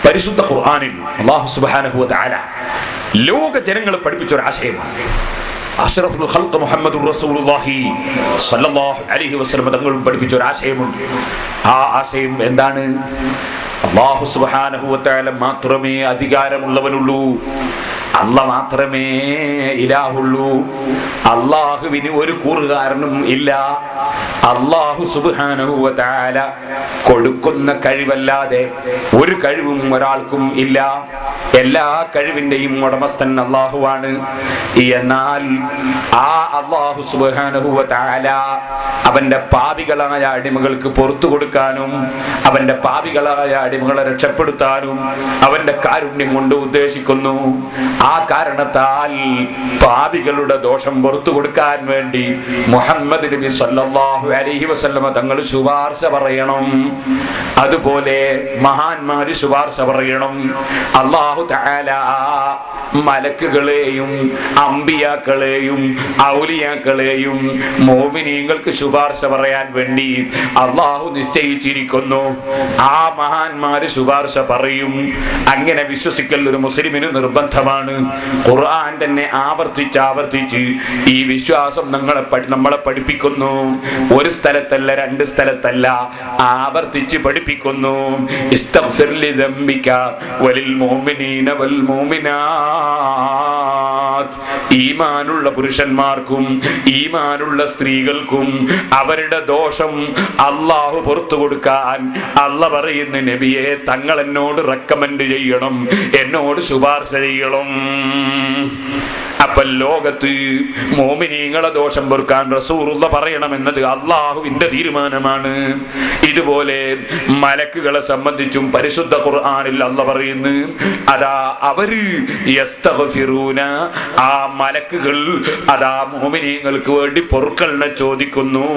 പരിശുദ്ധ ഖുർആനിൽ അള്ളാഹു സുബ്ഹാനഹു വ തആല ലോക ജനങ്ങളെ പഠിപ്പിച്ച ഒരു ആശയമാണ് അഷ്റഫുൽ ഖൽഖ് മുഹമ്മദുർ റസൂലുള്ളാഹി സ്വല്ലല്ലാഹു അലൈഹി വസല്ലം തങ്ങൾ പഠിപ്പിച്ച ഒരു ആശയമുണ്ട് ആ ആശയം എന്താണ് അള്ളാഹു സുബ്ഹാനഹു വ തആല മാത്രമേ അധികാരമുള്ളവനുള്ളൂ അല്ല മാത്രമേ ഇലാഹുള്ളൂ അള്ളാഹുവിന് ഒരു കൂറുകാരനും ഇല്ല അള്ളാഹു സുബ്ഹാനഹു വ തആല കൊടുക്കുന്ന കഴിവല്ലാതെ ഒരു കഴിവും ഒരാൾക്കും ഇല്ല എല്ലാ കഴിവിന്റെയും ഉടമസ്ഥൻ അള്ളാഹുവാണ് എന്നാൽ ആ അള്ളാഹു സുബ്ഹാനഹു വ തആല അവന്റെ പാപികളായ അടിമകൾക്ക് പുറത്തു കൊടുക്കാനും അവന്റെ പാപികളായ അടിമകളെ രക്ഷപ്പെടുത്താനും അവന്റെ കാരുണ്യം കൊണ്ട് ഉദ്ദേശിക്കുന്നു ആ കാരണത്താൽ പാപികളുടെ ദോഷം പുറത്തു കൊടുക്കാൻ വേണ്ടി മുഹമ്മദ് നബി സല്ലല്ലാഹു അലൈഹി വസല്ലമ തങ്ങൾ ശുപാർശ പറയണം അതുപോലെ മഹാന്മാര് ശുപാർശ പറയണം അള്ളാഹു തആല മലക്കുകളെയും അമ്പിയാക്കളെയും ഔലിയാക്കളെയും മോമിനീങ്ങൾക്ക് ശുപാർശ പറയാൻ വേണ്ടി അള്ളാഹു നിശ്ചയിച്ചിരിക്കുന്നു ആ മഹാന്മാര് ശുപാർശ പറയും അങ്ങനെ വിശ്വസിക്കൽ ഒരു മുസ്ലിമിന് നിർബന്ധമാണ് ഖുർആൻ തന്നെ ആവർത്തിച്ച് ആവർത്തിച്ച് ഈ വിശ്വാസം നമ്മളെ പഠി- നമ്മളെ പഠിപ്പിക്കുന്നു ഒരു സ്ഥലത്തല്ല രണ്ട് സ്ഥലത്തല്ല ആവർത്തിച്ച് പഠിപ്പിക്കുന്നു ഇസ്തഗ്ഫിർ ലിദംബിക വലിൽ മുഅ്മിനീന വൽ മുഅ്മിനാത്ത് ഈമാനുള്ള പുരുഷന്മാർക്കും ഈമാനുള്ള സ്ത്രീകൾക്കും അവരുടെ ദോഷം അള്ളാഹു പുറത്തു കൊടുക്കാൻ അല്ല പറയുന്ന നബിയെ തങ്ങൾ എന്നോട് റെക്കമെൻഡ് ചെയ്യണം എന്നോട് ശുപാർശ ചെയ്യണം അപ്പൊ ലോകത്ത് മോമിനീങ്ങളെ ദോഷം പൊറുക്കാൻ റസൂറുള്ള പറയണമെന്നത് അള്ളാഹുവിന്റെ തീരുമാനമാണ് ഇതുപോലെ മലക്കുകളെ സംബന്ധിച്ചും പരിശുദ്ധ ഖുർആനിൽ അല്ല പറയുന്നു അതാ അവര് യസ്തഗ്ഫിറൂന ആ മലക്കുകൾ അതാ മോമിനീങ്ങൾക്ക് വേണ്ടി പൊറുക്കലിനെ ചോദിക്കുന്നു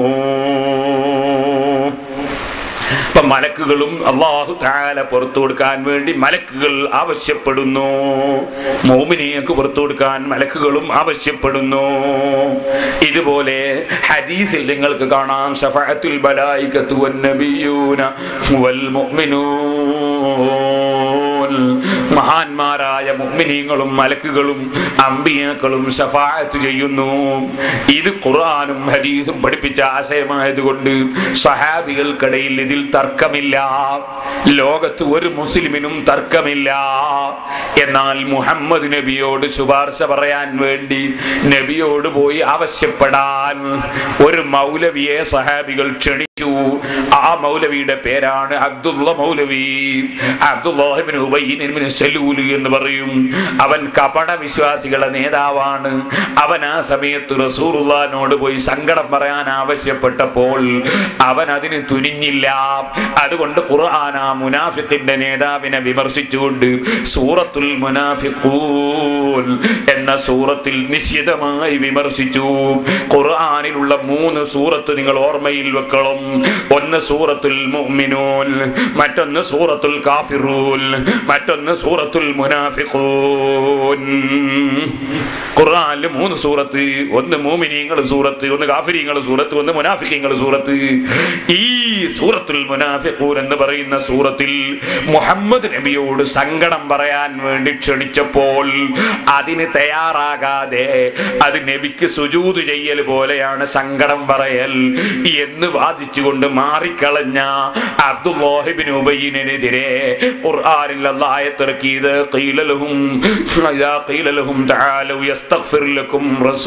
അപ്പൊ മലക്കുകളും അള്ളാഹു താല പുറത്തു കൊടുക്കാൻ വേണ്ടി മലക്കുകൾ ആവശ്യപ്പെടുന്നു മോമിനിയക്ക് പുറത്തു കൊടുക്കാൻ മലക്കുകളും ആവശ്യപ്പെടുന്നു ഇതുപോലെ ഹദീസിൽ നിങ്ങൾക്ക് കാണാം ഷഫഅത്തുൽ ബലായികത്തു വന്നബിയൂന വൽ മുഅ്മിനൂൻ മഹാന്മാരായ മുഅ്മിനീങ്ങളും മലക്കുകളും അമ്പിയാക്കളും ഷഫാഅത്ത് ചെയ്യുന്നു ഇത് ഖുർആനും ഹദീസും പഠിപ്പിച്ച ആശയമായതുകൊണ്ട് സഹാബികൾക്കിടയിൽ ഇതിൽ തർക്കമില്ല ലോകത്ത് ഒരു മുസ്ലിമിനും തർക്കമില്ല എന്നാൽ മുഹമ്മദ് നബിയോട് ശുപാർശ പറയാൻ വേണ്ടി നബിയോട് പോയി ആവശ്യപ്പെടാൻ ഒരു മൗലവിയെ സഹാബികൾ ക്ഷണിച്ചു ആ മൗലവിയുടെ പേരാണ് അബ്ദുള്ള മൗലവി അബ്ദുല്ലാഹിബിൻ ഉബൈൻ സലൂല് എന്ന് പറയും അവൻ കപട വിശ്വാസികളുടെ നേതാവാണ് അവൻ ആ സമയത്ത് റസൂറുല്ലാനോട് പോയി സങ്കടം പറയാൻ ആവശ്യപ്പെട്ടപ്പോൾ അവൻ അതിന് തുനിഞ്ഞില്ല അതുകൊണ്ട് ഖുർആൻ ആ മുനാഫിഖിന്റെ നേതാവിനെ വിമർശിച്ചുകൊണ്ട് സൂറത്തുൽ മുനാഫിഖൂൻ എന്ന സൂറത്തിൽ നിശ്ചിതമായി വിമർശിച്ചു ഖുർആനിലുള്ള മൂന്ന് സൂറത്ത് നിങ്ങൾ ഓർമ്മയിൽ വെക്കണം ഒന്ന് സൂറത്തുൽ മുഅ്മിനൂൻ മറ്റൊന്ന് സൂറത്തുൽ കാഫിറൂൻ മറ്റൊന്ന് സൂറത്തുൽ മുനാഫിഖൂൻ ഖുർആനിൽ മൂന്ന് സൂറത്ത് ഒന്ന് മൂമിനീങ്ങൾ സൂറത്ത് ഒന്ന് കാഫിരീങ്ങൾ സൂറത്ത് ഒന്ന് മുനാഫിക്കീങ്ങൾ സൂറത്ത് ഈ സൂറത്തുൽ മുനാഫിഖൂൻ എന്ന് പറയുന്ന സൂറത്തിൽ മുഹമ്മദ് നബിയോട് സങ്കടം പറയാൻ വേണ്ടി ക്ഷണിച്ചപ്പോൾ അതിന് തയ്യാറാകാതെ അത് നബിക്ക് സുജൂത് ചെയ്യൽ പോലെയാണ് സങ്കടം പറയൽ എന്ന് വാദിച്ചുകൊണ്ട് മാറിക്കളഞ്ഞ അബ്ദുല്ലാഹിബിൻ ഉബൈനെതിരെ ഖുർആനിൽ അല്ലാഹ് ആയത്തിറക്കിയത് ഖീല ലഹും ഇദാ ഖീല ലഹും തആലു യസ്തഗ്ഫിർ ലക്കും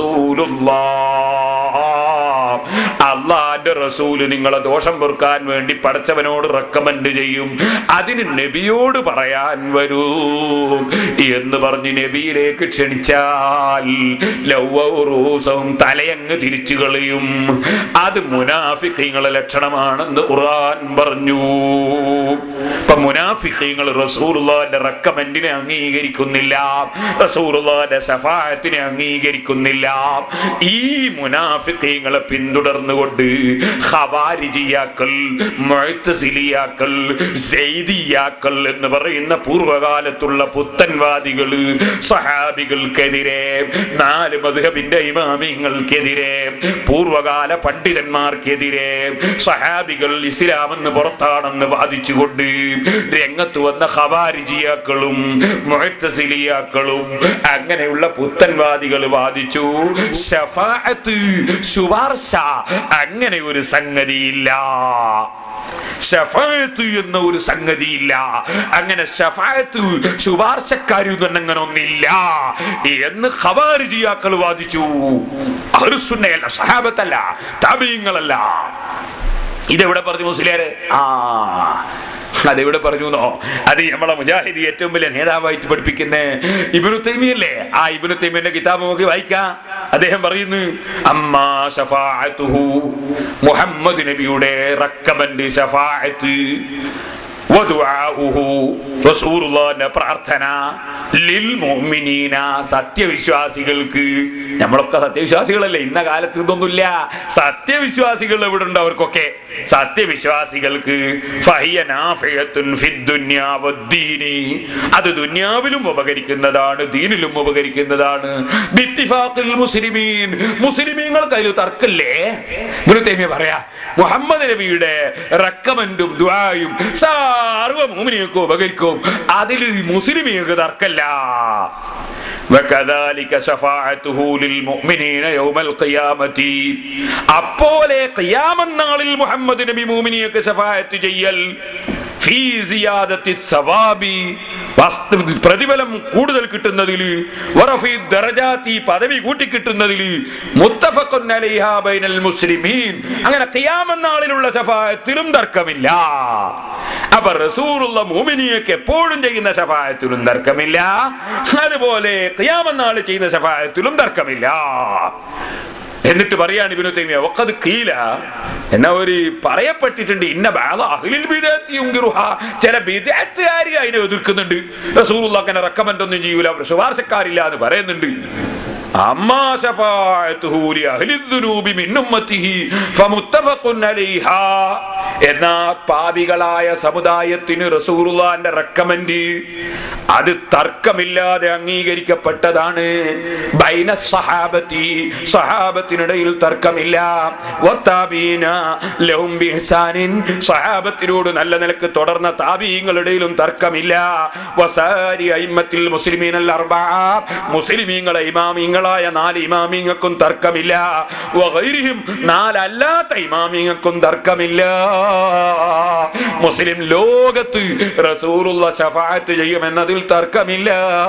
റസൂലുള്ളാഹ് അള്ളാന്റെ റസൂല് നിങ്ങളെ ദോഷം പൊറുക്കാൻ വേണ്ടി പഠിച്ചവനോട് റെക്കമെൻഡ് ചെയ്യും അതിന് നബിയോട് പറയാൻ വരൂ എന്ന് പറഞ്ഞ് നബിയിലേക്ക് ക്ഷണിച്ചാൽ ലൗറൂസവും തലയങ്ങ് തിരിച്ചു കളയും അത് മുനാഫിഖീങ്ങളെ ലക്ഷണമാണെന്ന് ഖുർആൻ പറഞ്ഞു ഇപ്പൊ മുനാഫിഖീങ്ങൾ റസൂറുള്ളാന്റെ റെക്കമെൻഡിനെ അംഗീകരിക്കുന്നില്ല റസൂറുള്ളാന്റെ സഫായത്തിനെ അംഗീകരിക്കുന്നില്ല ഈ മുനാഫിഖീങ്ങളെ പിൻ പിന്തുടർന്നുകൊണ്ട് ഖവാരിജിയാക്കൾ മുഅ്തസിലിയാക്കൾ സെയ്ദിയാക്കൾ എന്ന് പറയുന്ന പൂർവകാലത്തുള്ള പുത്തൻവാദികള് സഹാബികൾക്കെതിരെ നാല് മധുഹബിന്റെ ഇമാമിങ്ങൾക്കെതിരെ പൂർവകാല പണ്ഡിതന്മാർക്കെതിരെ സഹാബികൾ ഇസ്ലാമെന്ന് പുറത്താണെന്ന് വാദിച്ചുകൊണ്ട് രംഗത്ത് വന്ന ഖവാരിജിയാക്കളും മുഅ്തസിലിയാക്കളും അങ്ങനെയുള്ള പുത്തൻവാദികൾ വാദിച്ചു ശഫാഅത്ത് ശുപാർശ അങ്ങനെ ഒരു സംഗതിയില്ല ഷഫായത്ത് എന്ന ഒരു സംഗതിയില്ല അങ്ങനെ ഷഫായത്ത് ശുപാർശക്കാരും അങ്ങനെ ഒന്നില്ല എന്ന് ഖവാരിജിയാക്കൾ വാദിച്ചു അഹ്ലുസുന്നയല്ല സഹാബത്തല്ല താബീങ്ങളല്ല ഇതെവിടെ പറഞ്ഞു മുസ്ലിയാര് ആ അതെവിടെ പറഞ്ഞു എന്നോ അത് നമ്മളെ മുജാഹിദി ഏറ്റവും വലിയ നേതാവായിട്ട് പഠിപ്പിക്കുന്ന ഇബിനു തൈമിയല്ലേ ആ ഇബിനു തൈമിയുടെ കിതാബ് നമുക്ക് വായിക്കാം അദ്ദേഹം പറയുന്നു അമ്മാ ഷഫാഅത്തുഹു മുഹമ്മദ് നബിയുടെ റക്കമന്റ് ഷഫാഅത്ത് വദുആഉഹു റസൂലുള്ളാഹിന്റെ പ്രാർത്ഥന ലിൽ മുഅ്മിനീന സത്യവിശ്വാസികൾക്ക് നമ്മളൊക്കെ സത്യവിശ്വാസികളല്ലേ ഇന്ന കാലത്ത് ഇതൊന്നുമില്ല സത്യവിശ്വാസികൾ എവിടെ ഉണ്ട് അവർക്കൊക്കെ സത്യവിശ്വാസികൾക്ക് ഫഹിയ നാഫിയത്തുൻ ഫിദ്ദുന്യാ വദ്ദീനി അത് ദുന്യാവിലും ഉപകരിക്കുന്നതാണ് ദീനിലും ഉപകരിക്കുന്നതാണ് ബിത്തിഫാഖിൽ മുസ്ലിമീൻ മുസ്ലിമീങ്ങൾക്ക് അതിൽ തർക്കല്ലേ ഇബ്നു തൈമിയ പറയാ മുഹമ്മദ് നബിയുടെ റക്കമന്റും ദുആയും സർവ്വ മുഅ്മിനീങ്ങൾക്കും ഉപകരിക്കും അതിൽ മുസ്ലിമീങ്ങൾക്ക് തർക്കല്ല وكذلك شفاعته للمؤمنين يوم القيامة അപ്പോലെ ഖിയാമത്ത് നാളിൽ മുഹമ്മദ് നബി മുഅ്മിനിയക്ക് ശഫാഅത്ത് ചെയ്യൽ ഫീ സിയാദത്തി സവാബി വസ്തു പ്രതിഫലം കൂടുതൽ കിട്ടുന്നതിൽ വറഫി ദറജാത്തി പദവി കൂട്ടി കിട്ടുന്നതിൽ മുത്തഫഖുൻ അലൈഹാ ബൈനൽ മുസ്ലിമീൻ അങ്ങനെ ഖിയാമത്ത് നാളിലുള്ള ശഫാഅത്തിലും തർക്കമില്ല അപ്പൊ റസൂലുള്ള മുഅ്മിനിയക്ക് എപ്പോഴും ചെയ്യുന്ന ശഫാഅത്തിലും തർക്കമില്ല അതുപോലെ ഖിയാമത്ത് നാൾ ചെയ്യുന്ന ശഫാഅത്തിലും തർക്കമില്ല എന്നിട്ട് പറയാണ് ഇബിനു തൈമിയ വഖദ് ഖീല എന്നാ ഒരു പറയപ്പെട്ടിട്ടുണ്ട് ഇന്ന ബാല അഹ്ലിൽ ബിദഅത്തി യുൻകിറുഹ ചില ബിദഅത്തുകാർ അതിനെ എതിർക്കുന്നുണ്ട് റസൂലുള്ളാഹ് അങ്ങനെ റെക്കമെൻഡ് ഒന്നും ചെയ്യൂല ശുപാർശക്കാരില്ല എന്ന് പറയുന്നുണ്ട് അമ്മാ ശഫാഅത്തുഹു ലി അഹ്ലി ദുനൂബി മിൻ ഉമ്മത്തിഹി ഫമുത്തഫഖുൻ അലൈഹാ എന്നാ പാപികളായ സമുദായത്തിന് റസൂലുള്ളാഹിന്റെ റെക്കമെൻഡ് അത് തർക്കമില്ലാതെ അംഗീകരിക്കപ്പെട്ടതാണ് ബൈന സഹാബത്തി സഹാബത്തിനിടയിൽ തർക്കമില്ല വത്താബീന ലഹും ബിഹ്സാനിൻ സഹാബത്തിനോട് നല്ല നിലക്ക് തുടർന്ന താബീങ്ങളുടെയിലും തർക്കമില്ല വസാരി അയിമ്മത്തിൽ മുസ്ലിമീനൽ അർബഅ മുസ്ലിമീങ്ങളെ ഇമാമിങ്ങളായ നാല് ഇമാമിങ്ങൾക്കും തർക്കമില്ല വഗൈരിഹിം നാലല്ലാത്ത ഇമാമിങ്ങൾക്കും തർക്കമില്ല മുസ്ലിം ലോകത്ത് റസൂലുള്ള ശഫാഅത്ത് ചെയ്യുമെന്നതിൽ തർക്കമില്ല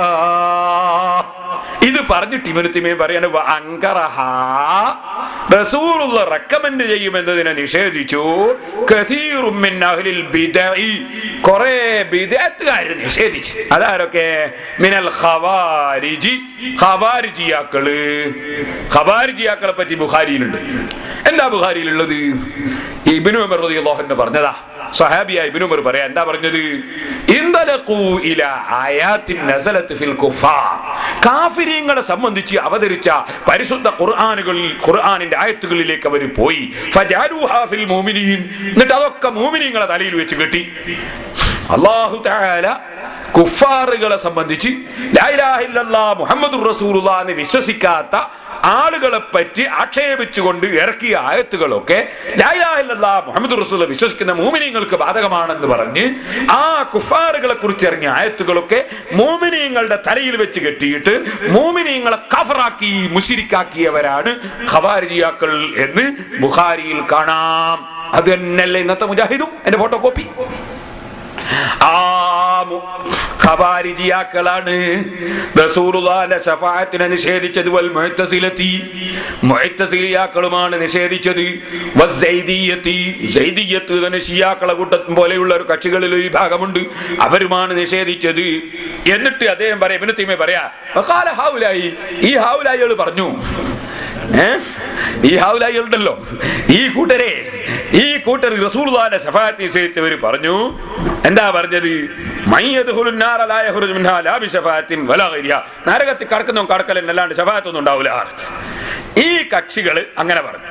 ഇത് പറഞ്ഞിട്ട് ഇവനത്തിമേ പറയാണ് വ അങ്കറഹ റസൂലുള്ള റെക്കമെൻഡ് ചെയ്യുമെന്നതിനെ നിഷേധിച്ചു കസീറും മിൻ അഹ്ലിൽ ബിദഇ കുറെ ബിദഅത്തുകാർ നിഷേധിച്ചു അതാരൊക്കെ മിനൽ ഖവാരിജി ഖവാരിജിയാക്കള് ഖവാരിജിയാക്കളെ പറ്റി ബുഖാരിയിലുണ്ട് എന്താ ബുഖാരിയിലുള്ളത് ഇബ്നു ഉമർ റളിയല്ലാഹു അൻഹു പറഞ്ഞതാ സഹാബിയ ഇബ്നു ഉമർ പറയാ എന്താ പറഞ്ഞത് ഇന്തലഖൂ ഇലാ ആയാത്തിൻ നസലത്ത് ഫിൽ കുഫാർ കാഫിരീങ്ങളെ സംബന്ധിച്ച് അവതരിച്ച പരിശുദ്ധ ഖുർആനുകളിൽ ഖുർആനിന്റെ ആയത്തുകളിലേക്ക് അവർ പോയി ഫജാലുഹാ ഫിൽ മുഅ്മിനീൻ എന്നിട്ട് അതൊക്കെ മുഅ്മിനീങ്ങളെ തലയിൽ വെച്ച് കെട്ടി അല്ലാഹു തആല കുഫാറുകളെ സംബന്ധിച്ച് ലാ ഇലാഹ ഇല്ലല്ലാഹ് മുഹമ്മദുർ റസൂലുള്ളാഹ് എന്ന് വിശ്വസിക്കാത്ത ആളുകളെ പറ്റി ആക്ഷേപിച്ചുകൊണ്ട് ഇറക്കിയ ആയത്തുകളൊക്കെ ലാ ഇലാഹ ഇല്ലല്ലാഹ് മുഹമ്മദുർ റസൂൽ വിശ്വസിക്കുന്ന മൂമിനീങ്ങൾക്ക് ബാധകമാണെന്ന് പറഞ്ഞ് ആ കുഫാറുകളെ കുറിച്ച് ഇറങ്ങിയ ആയത്തുകളൊക്കെ മൂമിനീങ്ങളുടെ തലയിൽ വെച്ച് കെട്ടിയിട്ട് മൂമിനീങ്ങളെ കഫറാക്കി മുഷിരിക്കാക്കിയവരാണ് ഖവാരിജിയാക്കൾ എന്ന് ബുഖാരിയിൽ കാണാം അത് തന്നെയല്ലേ ഇന്നത്തെ മുജാഹിദും എന്റെ ഫോട്ടോ കോപ്പി ആ മു- ഖവാരിജിയാക്കളാണ് റസൂലുള്ളാഹിന്റെ ശഫാഅത്തിനെ നിഷേധിച്ചത് വൽ മുഅ്തസിലത്തി മുഅ്തസിലിയാക്കളുമാണ് നിഷേധിച്ചത് വസ്സൈദിയത്തി സൈദിയത്ത് തന്നെ ഷിയാക്കളെ കൂട്ടം പോലെയുള്ള ഒരു കക്ഷികളിൽ ഒരു വിഭാഗമുണ്ട് അവരുമാണ് നിഷേധിച്ചത് എന്നിട്ട് അദ്ദേഹം പറയാം ഇബ്നു തൈമിയ പറയാ വഖാല ഹൗലായി ഈ ഹൗലായികൾ പറഞ്ഞു ഏ? ഈ ഹാവുലായികളുണ്ടല്ലോ ഈ കൂട്ടരെ ഈ കൂട്ടർ റസൂലുള്ളാഹിന്റെ ശഫാഅത്ത് നിശ്ചയിച്ചവർ പറഞ്ഞു എന്താ പറഞ്ഞത് മയ്യദ്ഖുലുൻ നാറ ലാ യഖ്റുജു മിൻഹാ ലാ ബിശഫാഅത്തിൻ വലാ ഗൈരിഹാ നരകത്തിൽ കടക്കുന്നവൻ കടക്കലൻ അല്ലാണ്ട് ശഫാഅത്തൊന്നും ഉണ്ടാവില്ല ഈ കക്ഷികൾ അങ്ങനെ പറഞ്ഞു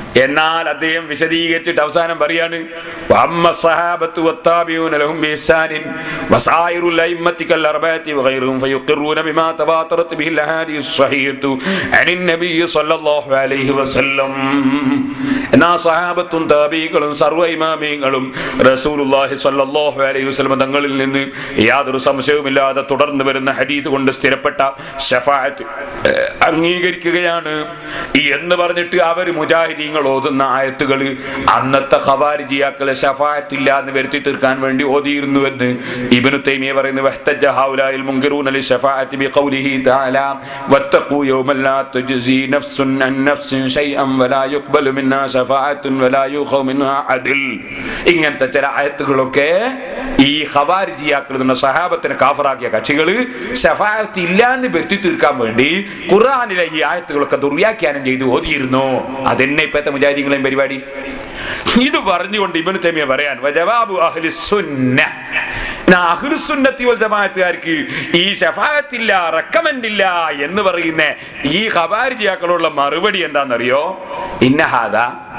എന്നാൽ അദ്ദേഹം വിശദീകരിച്ചിട്ട് അവസാനം പറയാണ് വഅമ്മ الصحابة والتابعون لهم بإحسان وسائر الأئمة كالأربعة وغيرهم فيقرون بما تواترت به الأحاديث الصحيحة عن النبي صلى الله عليه وسلم എന്നാ സഹാബത്തും താബികളും സർവ്വ ഇമാമിയങ്ങളും റസൂലുള്ളാഹി സ്വല്ലല്ലാഹു അലൈഹി വസല്ലം തങ്ങളിൽ നിന്ന് യാതൊരു സംശയവുമില്ലാതെ തുടർന്ന് വരുന്ന ഹദീസ് കൊണ്ട് സ്ഥിരപ്പെട്ട ഷഫാഅത്ത് ഏഹ്, അംഗീകരിക്കുകയാണ് എന്ന് പറഞ്ഞിട്ട് അവർ മുജാഹിദീങ്ങൾ ഓതുന്ന ആയത്തുകൾ അന്നത്തെ ഖവാരിജിയാക്കളെ ഷഫാഅത്തില്ല എന്ന് വരുത്തി തീർക്കാൻ വേണ്ടി ഓതിയിരുന്നുവെന്ന് ഇബ്നു തൈമിയ പറയുന്നു വഹ്തജ ഹൗലായിൽ മുൻകിറൂന ലിശഫാഅത്തി ബിഖൗലിഹി തആല വത്തഖൂ യൗമൻ ലാ തുജ്സി നഫ്സുൻ അൻ നഫ്സിൻ ഷൈഅൻ വലാ യുഖ്ബലു മിന്നാ ഷഫാഅത്തുൻ വലാ യുഖൗ മിൻഹാ അദ്ൽ ഇങ്ങനത്തെ ചില ആയത്തുകളൊക്കെ ഈ ഖവാരിജിയാക്കൾ എന്ന സഹാബത്തിനെ കാഫറാക്കിയ കക്ഷികൾ ഷഫാഅത്ത് ഇല്ല എന്ന് വരുത്തി തീർക്കാൻ വേണ്ടി ഖുർആനിലെ ഈ ആയത്തുകളൊക്കെ ദുർവ്യാഖ്യാനം ചെയ്ത് ഓതിയിരുന്നു അതെന്നെ ഇപ്പോഴത്തെ മുജാഹിദീങ്ങളെയും പരിപാടി ഇത് പറഞ്ഞുകൊണ്ട് ഇബനു തൈമിയ പറയാൻ വജവാബു അഹ്ലി സുന്ന നാ അഹ്ലു സുന്നത്തി വൽ ജമാഅത്തുകാർക്ക് ഈ ഷഫാഅത്തില്ല റെക്കമെൻഡ് ഇല്ല എന്ന് പറയുന്ന ഈ ഖബാരിജിയാക്കളുള്ള മറുപടി എന്താണെന്നറിയോ ഇന്നഹാദ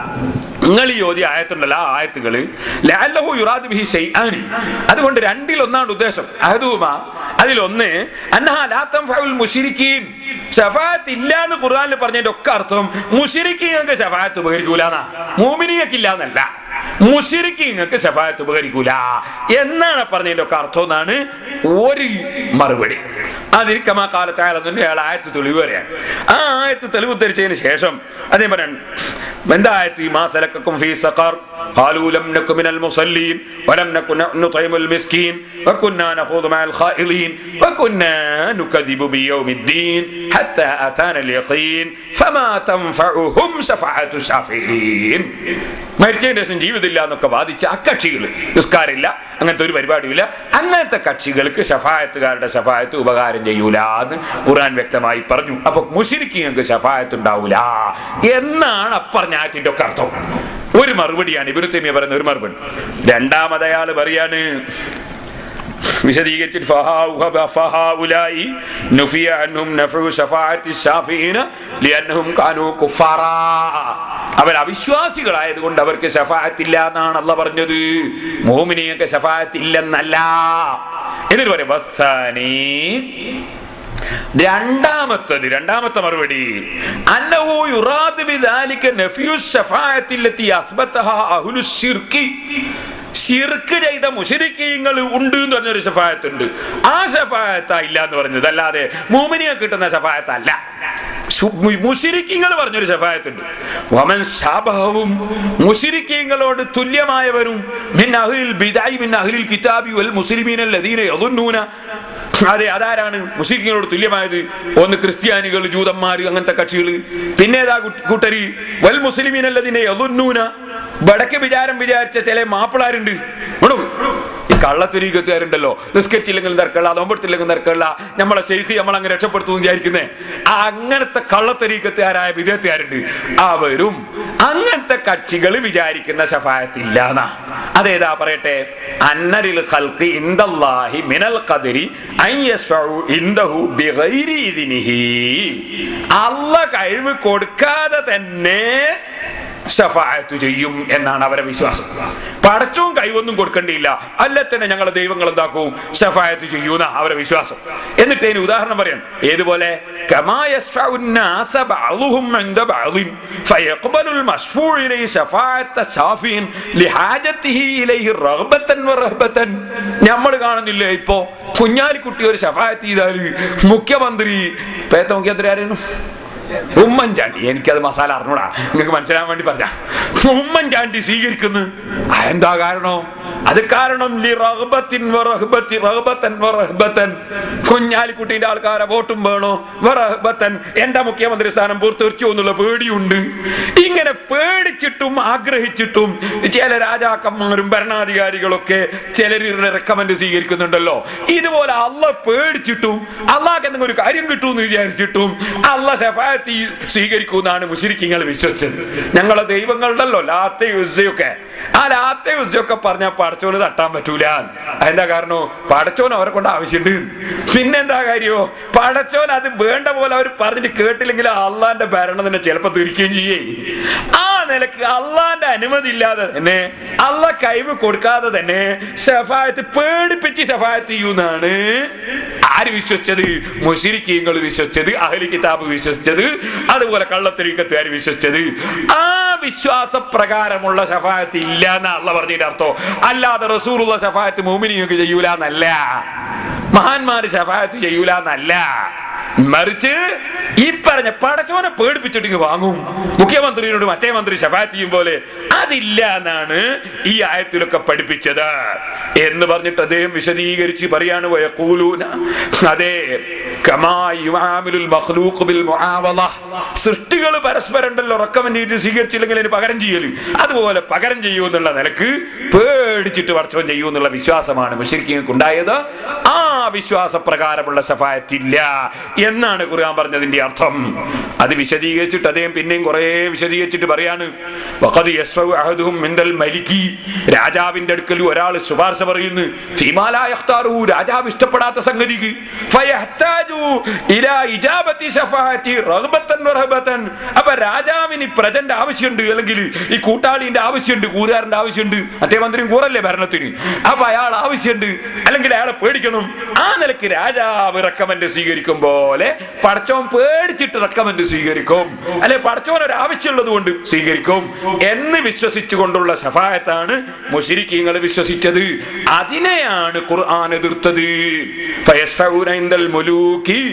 നിങ്ങൾ ഈ ഓതിയ ആയത്തുണ്ടല്ലോ ആ ആയത്തുകൾ ലഅല്ലഹു യുറാദു ബിഹി ശൈആനി അതുകൊണ്ട് രണ്ടിൽ ഒന്നാണ് ഉദ്ദേശം അഹദുമാ അതിലൊന്ന് അന്നഹാ ലാ തൻഫഉൽ മുശ്രിക്കീൻ ഷഫാഅത്ത് ഇല്ല എന്ന് ഖുർആനിൽ പറഞ്ഞതിന്റെ ഒക്കെ അർത്ഥം മുശ്രിക്കീങ്ങൾക്ക് ഷഫാഅത്ത് ഉപകരിക്കൂലെന്നാ മൂമിനിയക്ക് ഇല്ല എന്നല്ല മുഷിരിക്കീങ്ങൾക്ക് ഷഫായത്ത് ഉപകരിക്കൂല എന്നാണ് പറഞ്ഞതിന്റെ ഒക്കെ അർത്ഥം എന്നാണ് ഒരു മറുപടി അതിന് കമാ കാലത്തായാലെന്നുണ്ട് അയാൾ ആയത്ത് തെളിവ് പറയാൻ ആ ആയത്ത് തെളിവ് ഉദ്ധരിച്ചതിന് ശേഷം അതേ പറയാൻ എന്താ ആയത്ത് മാ സലക്കക്കും ഫീ സഖർ قالوا لم نكن من المصلين ولم نكن نطعم المسكين وكنا نخوض مع الخائضين وكنا نكذب بيوم الدين حتى أتانا اليقين فما تنفعهم شفاعة الشافعين മരിച്ചതിന് ശേഷം ജീവിതമില്ല എന്നൊക്കെ വാദിച്ച അക്കക്ഷികൾ നിസ്കാരമില്ല അങ്ങനത്തെ ഒരു പരിപാടിയില്ല അങ്ങനത്തെ കക്ഷികൾക്ക് ഷഫായത്തുകാരുടെ ഷഫായത്ത് ഉപകാരം ചെയ്യൂല എന്ന് ഖുർആൻ വ്യക്തമായി പറഞ്ഞു അപ്പൊ മുഷിരിക്കങ്ങൾക്ക് ഷഫായത്ത് ഉണ്ടാവൂല എന്നാണ് അപ്പറഞ്ഞ ആയത്തിന്റെ ഒക്കെ അർത്ഥം ഒരു മറുപടിയാണ് ഇബിനു തൈമിയ പറയുന്ന ഒരു മറുപടി രണ്ടാമത് അയാൾ പറയാണ് വിശദീകരിച്ചിട്ട് ഫഹാ- ഫഹാഉലായി നുഫിയ അൻഹും നഫഉ ശഫാഅത്തി ശാഫിഈന ലിഅന്നഹും കാനൂ കുഫാറാ അവർ അവിശ്വാസികളായതുകൊണ്ട് അവർക്ക് ഷഫാഅത്ത് ഇല്ല എന്നാണ് അല്ല പറഞ്ഞത് മോമിനിയൊക്കെ ഷഫാഅത്ത് ഇല്ലെന്നല്ല എന്നിട്ട് പറയാം വസ്സാനി രണ്ടാമത്തത് രണ്ടാമത്തെ മറുപടി അന്നഹു യുറാദ് ബിദാലിക നഫിയു ശഫാഅത്തി ലത്തി അസ്ബതഹ അഹ്ലു ശിർക്കി ശിർക്ക് ചെയ്ത മുശരിക്കീങ്ങൾ ഉണ്ട് എന്ന് പറഞ്ഞൊരു ഷഫായത്ത് ഉണ്ട് ആ ഷഫായത്ത ഇല്ല എന്ന് പറഞ്ഞത് അല്ലാതെ മൂമിനിയെ കിട്ടുന്ന ഷഫായത്ത് അല്ല മുഷിരിക്കീങ്ങൾ പറഞ്ഞൊരു ഷഫായത്തുണ്ട് വമൻ ശാബഹവും മുഷിരിക്കീങ്ങളോട് തുല്യമായവരും മിൻ അഹ്ലിൽ ബിദായി മിൻ അഹ്ലിൽ കിതാബി വൽ മുസ്ലിമീന ലദീന യദുന്നൂന അതെ അതാരാണ് മുസ്ലിങ്ങളോട് തുല്യമായത് ഒന്ന് ക്രിസ്ത്യാനികൾ ജൂതന്മാർ അങ്ങനത്തെ കക്ഷികൾ പിന്നെ ഏതാ കൂട്ട- കൂട്ടര് വൽ മുസ്ലിമീൻ അല്ലതിനെ യദുന്നൂന വടക്ക് വിചാരം വിചാരിച്ച ചില മാപ്പിളാരുണ്ട് ഉണ്ടോ? ഈ കള്ളത്തൊരീകത്തുകാരുണ്ടല്ലോ നിസ്കരിച്ചില്ലെങ്കിലും തിരക്കുള്ള നോമ്പെടുത്തില്ലെങ്കിലും തിരക്കുള്ള നമ്മളെ ശൈഖി നമ്മൾ അങ്ങ് രക്ഷപ്പെടുത്തുമെന്ന് വിചാരിക്കുന്നേ ആ അങ്ങനത്തെ കള്ളത്തൊരീകത്തുകാരായ വിദേഹത്തുകാരുണ്ട് അവരും അങ്ങനത്തെ കക്ഷികൾ വിചാരിക്കുന്ന ഷഫായത്തില്ല എന്നാ അതേതാ പറയട്ടെ അന്നരിൽ ഖൽഖി ഇൻദല്ലാഹി മിനൽ ഖദരി അൻ യസ്ഫഉ ഇൻദഹു ബിഗൈരി ഇദ്നിഹി അല്ല കഴിവ് കൊടുക്കാതെ തന്നെ ഷഫായത്ത് ചെയ്യും എന്നാണ് അവരെ വിശ്വാസം പടച്ചവും കൈവൊന്നും കൊടുക്കേണ്ടിയില്ല അല്ല തന്നെ ഞങ്ങളെ ദൈവങ്ങൾ എന്താക്കും ഷഫായത്ത് ചെയ്യൂന്ന അവരെ വിശ്വാസം എന്നിട്ട് ഇതിന് ഉദാഹരണം പറയാം ഏതുപോലെ كما يشفع الناس بعضهم عند بعض فيقبل المشفوع إليه شفاعة الشافع لحاجته إليه رغبة ورهبة നമ്മൾ കാണുന്നില്ലേ ഇപ്പോ കുഞ്ഞാലിക്കുട്ടി ഒരു ഷഫായത്ത് ചെയ്താൽ മുഖ്യമന്ത്രി പേത്ത മുഖ്യമന്ത്രി ആരായിരുന്നു ഉമ്മൻചാണ്ടി എനിക്കത് മസാല അറിഞ്ഞൂടാ നിങ്ങൾക്ക് മനസ്സിലാൻ വേണ്ടി പറഞ്ഞ ഉമ്മൻചാണ്ടി സ്വീകരിക്കുന്നു ആ, എന്താ കാരണോ അത് കാരണം ലി റഗ്ബത്തിൻ വറഹ്ബത്തി റഗ്ബത്തൻ വറഹ്ബത്തൻ കുഞ്ഞാലിക്കുട്ടിന്റെ ആൾക്കാരെ വോട്ടും വേണോ വറഹ്ബത്തൻ എന്റെ മുഖ്യമന്ത്രി സ്ഥാനം പൂർത്തീർച്ചു എന്നുള്ള പേടിയുണ്ട് ഇങ്ങനെ പേടിച്ചിട്ടും ആഗ്രഹിച്ചിട്ടും ചില രാജാക്കന്മാരും ഭരണാധികാരികളൊക്കെ ചിലരുടെ റെക്കമെൻഡ് സ്വീകരിക്കുന്നുണ്ടല്ലോ ഇതുപോലെ അല്ല പേടിച്ചിട്ടും അള്ളാഹ് എന്തെങ്കിലും ഒരു കാര്യം കിട്ടുമെന്ന് വിചാരിച്ചിട്ടും അല്ല ഷഫായത്ത് സ്വീകരിക്കുമെന്നാണ് മുശരിക്കിങ്ങൾ വിശ്വസിച്ചത് ഞങ്ങളെ ദൈവങ്ങളുണ്ടല്ലോ ലാത്ത യുസയൊക്കെ ആ ലാത്ത യുസയൊക്കെ പറഞ്ഞാൽ പടച്ചോന് തട്ടാൻ പറ്റൂല എന്താ കാരണം പടച്ചോൻ അവരെ കൊണ്ട് ആവശ്യമുണ്ട് പിന്നെന്താ കാര്യോ പടച്ചോൻ അത് വേണ്ട പോലെ അവർ പറഞ്ഞിട്ട് കേട്ടില്ലെങ്കിൽ അള്ളാന്റെ ഭരണം തന്നെ ചിലപ്പോ തിരിക്കുകയും ചെയ്യേ ആ നിലക്ക് അള്ളാന്റെ അനുമതി ഇല്ലാതെ തന്നെ അള്ള കഴിവ് കൊടുക്കാതെ തന്നെ ഷഫായത്ത് പേടിപ്പിച്ച് ഷഫായത്ത് ചെയ്യുന്നാണ് ആര് വിശ്വസിച്ചത് മുഷിരിക്കീങ്ങൾ വിശ്വസിച്ചത് അഹലി കിതാബ് വിശ്വസിച്ചത് അതുപോലെ കള്ളത്തരീക്കത്തുകാർ വിശ്വസിച്ചത് ആ വിശ്വാസ പ്രകാരമുള്ള ഷഫായത്ത് ഇല്ല എന്നാ അള്ള പറഞ്ഞതിന്റെ അർത്ഥം അല്ലാതെ റസൂറുള്ള ഷഫായത്ത് മോമിനിയൊക്കെ ചെയ്യൂല എന്നല്ല മഹാന്മാര് ഷഫായത്ത് ചെയ്യൂല എന്നല്ല മറിച്ച് ഈ പറഞ്ഞ പടച്ചോനെ പേടിപ്പിച്ചിട്ട് വാങ്ങും മുഖ്യമന്ത്രിയോട് മറ്റേ മന്ത്രി ഷഫാത്ത് ചെയ്യും പോലെ അതില്ല എന്നാണ് ഈ ആയത്തിലൊക്കെ പഠിപ്പിച്ചത് എന്ന് പറഞ്ഞിട്ട് അദ്ദേഹം വിശദീകരിച്ച് പറയാണ് വയഖൂലൂന അതെ കമാ യുആമിലുൽ മഖ്ലൂഖ് ബിൽ മുആവള സൃഷ്ടികൾ പരസ്പരം ഉണ്ടല്ലോ റെക്കമെൻഡ് സ്വീകരിച്ചില്ലെങ്കിൽ അതിന് പകരം ചെയ്യല് അതുപോലെ പകരം ചെയ്യൂ എന്നുള്ള നിലക്ക് പേടിച്ചിട്ട് പടച്ചവൻ ചെയ്യൂ എന്നുള്ള വിശ്വാസമാണ് മുഷരിക്കങ്ങൾക്ക് ഉണ്ടായത് ആ വിശ്വാസ പ്രകാരമുള്ള സഫായത്തില്ല എന്നാണ് ഖുർആൻ പറഞ്ഞതിന്റെ അർത്ഥം അത് വിശദീകരിച്ചിട്ട് അദ്ദേഹം പിന്നെയും കുറെ വിശദീകരിച്ചിട്ട് പറയാണ് വഖദ് യസ്ഫഉ അഹദുഹും മിൻദൽ മലിക്കി രാജാവിന്റെ അടുക്കൽ ഒരാൾ ശുപാർശ പറയുന്നു ഫീമാ ലാ യഖ്താറു രാജാവ് ഇഷ്ടപ്പെടാത്ത സംഗതിക്ക് ഫയഹ്താജു ഇലാ ഇജാബത്തി ശഫാഅത്തി റഗ്ബത്തൻ വറഹബത്തൻ അപ്പൊ രാജാവിന് പ്രജന്റെ ആവശ്യമുണ്ട് അല്ലെങ്കിൽ ഈ കൂട്ടാളിന്റെ ആവശ്യമുണ്ട് കൂറുകാരന്റെ ആവശ്യമുണ്ട് മറ്റേ മന്ത്രിയും കൂറല്ലേ ഭരണത്തിന് അപ്പൊ അയാൾ ആവശ്യമുണ്ട് അല്ലെങ്കിൽ അയാളെ പേടിക്കണം ആ നിലയ്ക്ക് രാജാവ് റെക്കമെൻഡ് സ്വീകരിക്കും പോലെ പടച്ചോൻ പേടിച്ചിട്ട് റെക്കമെൻഡ് സ്വീകരിക്കും അല്ലെ പടച്ചോൻ ഒരു ആവശ്യമുള്ളത് കൊണ്ട് സ്വീകരിക്കും എന്ന് വിശ്വസിച്ചുകൊണ്ടുള്ള സഫായത്താണ് മുഷിരിക്കീങ്ങൾ വിശ്വസിച്ചത് അതിനെയാണ് ഖുർആൻ എതിർത്തത് ഫയസ്ഫഊന ഇൻദൽ മുലൂക്കി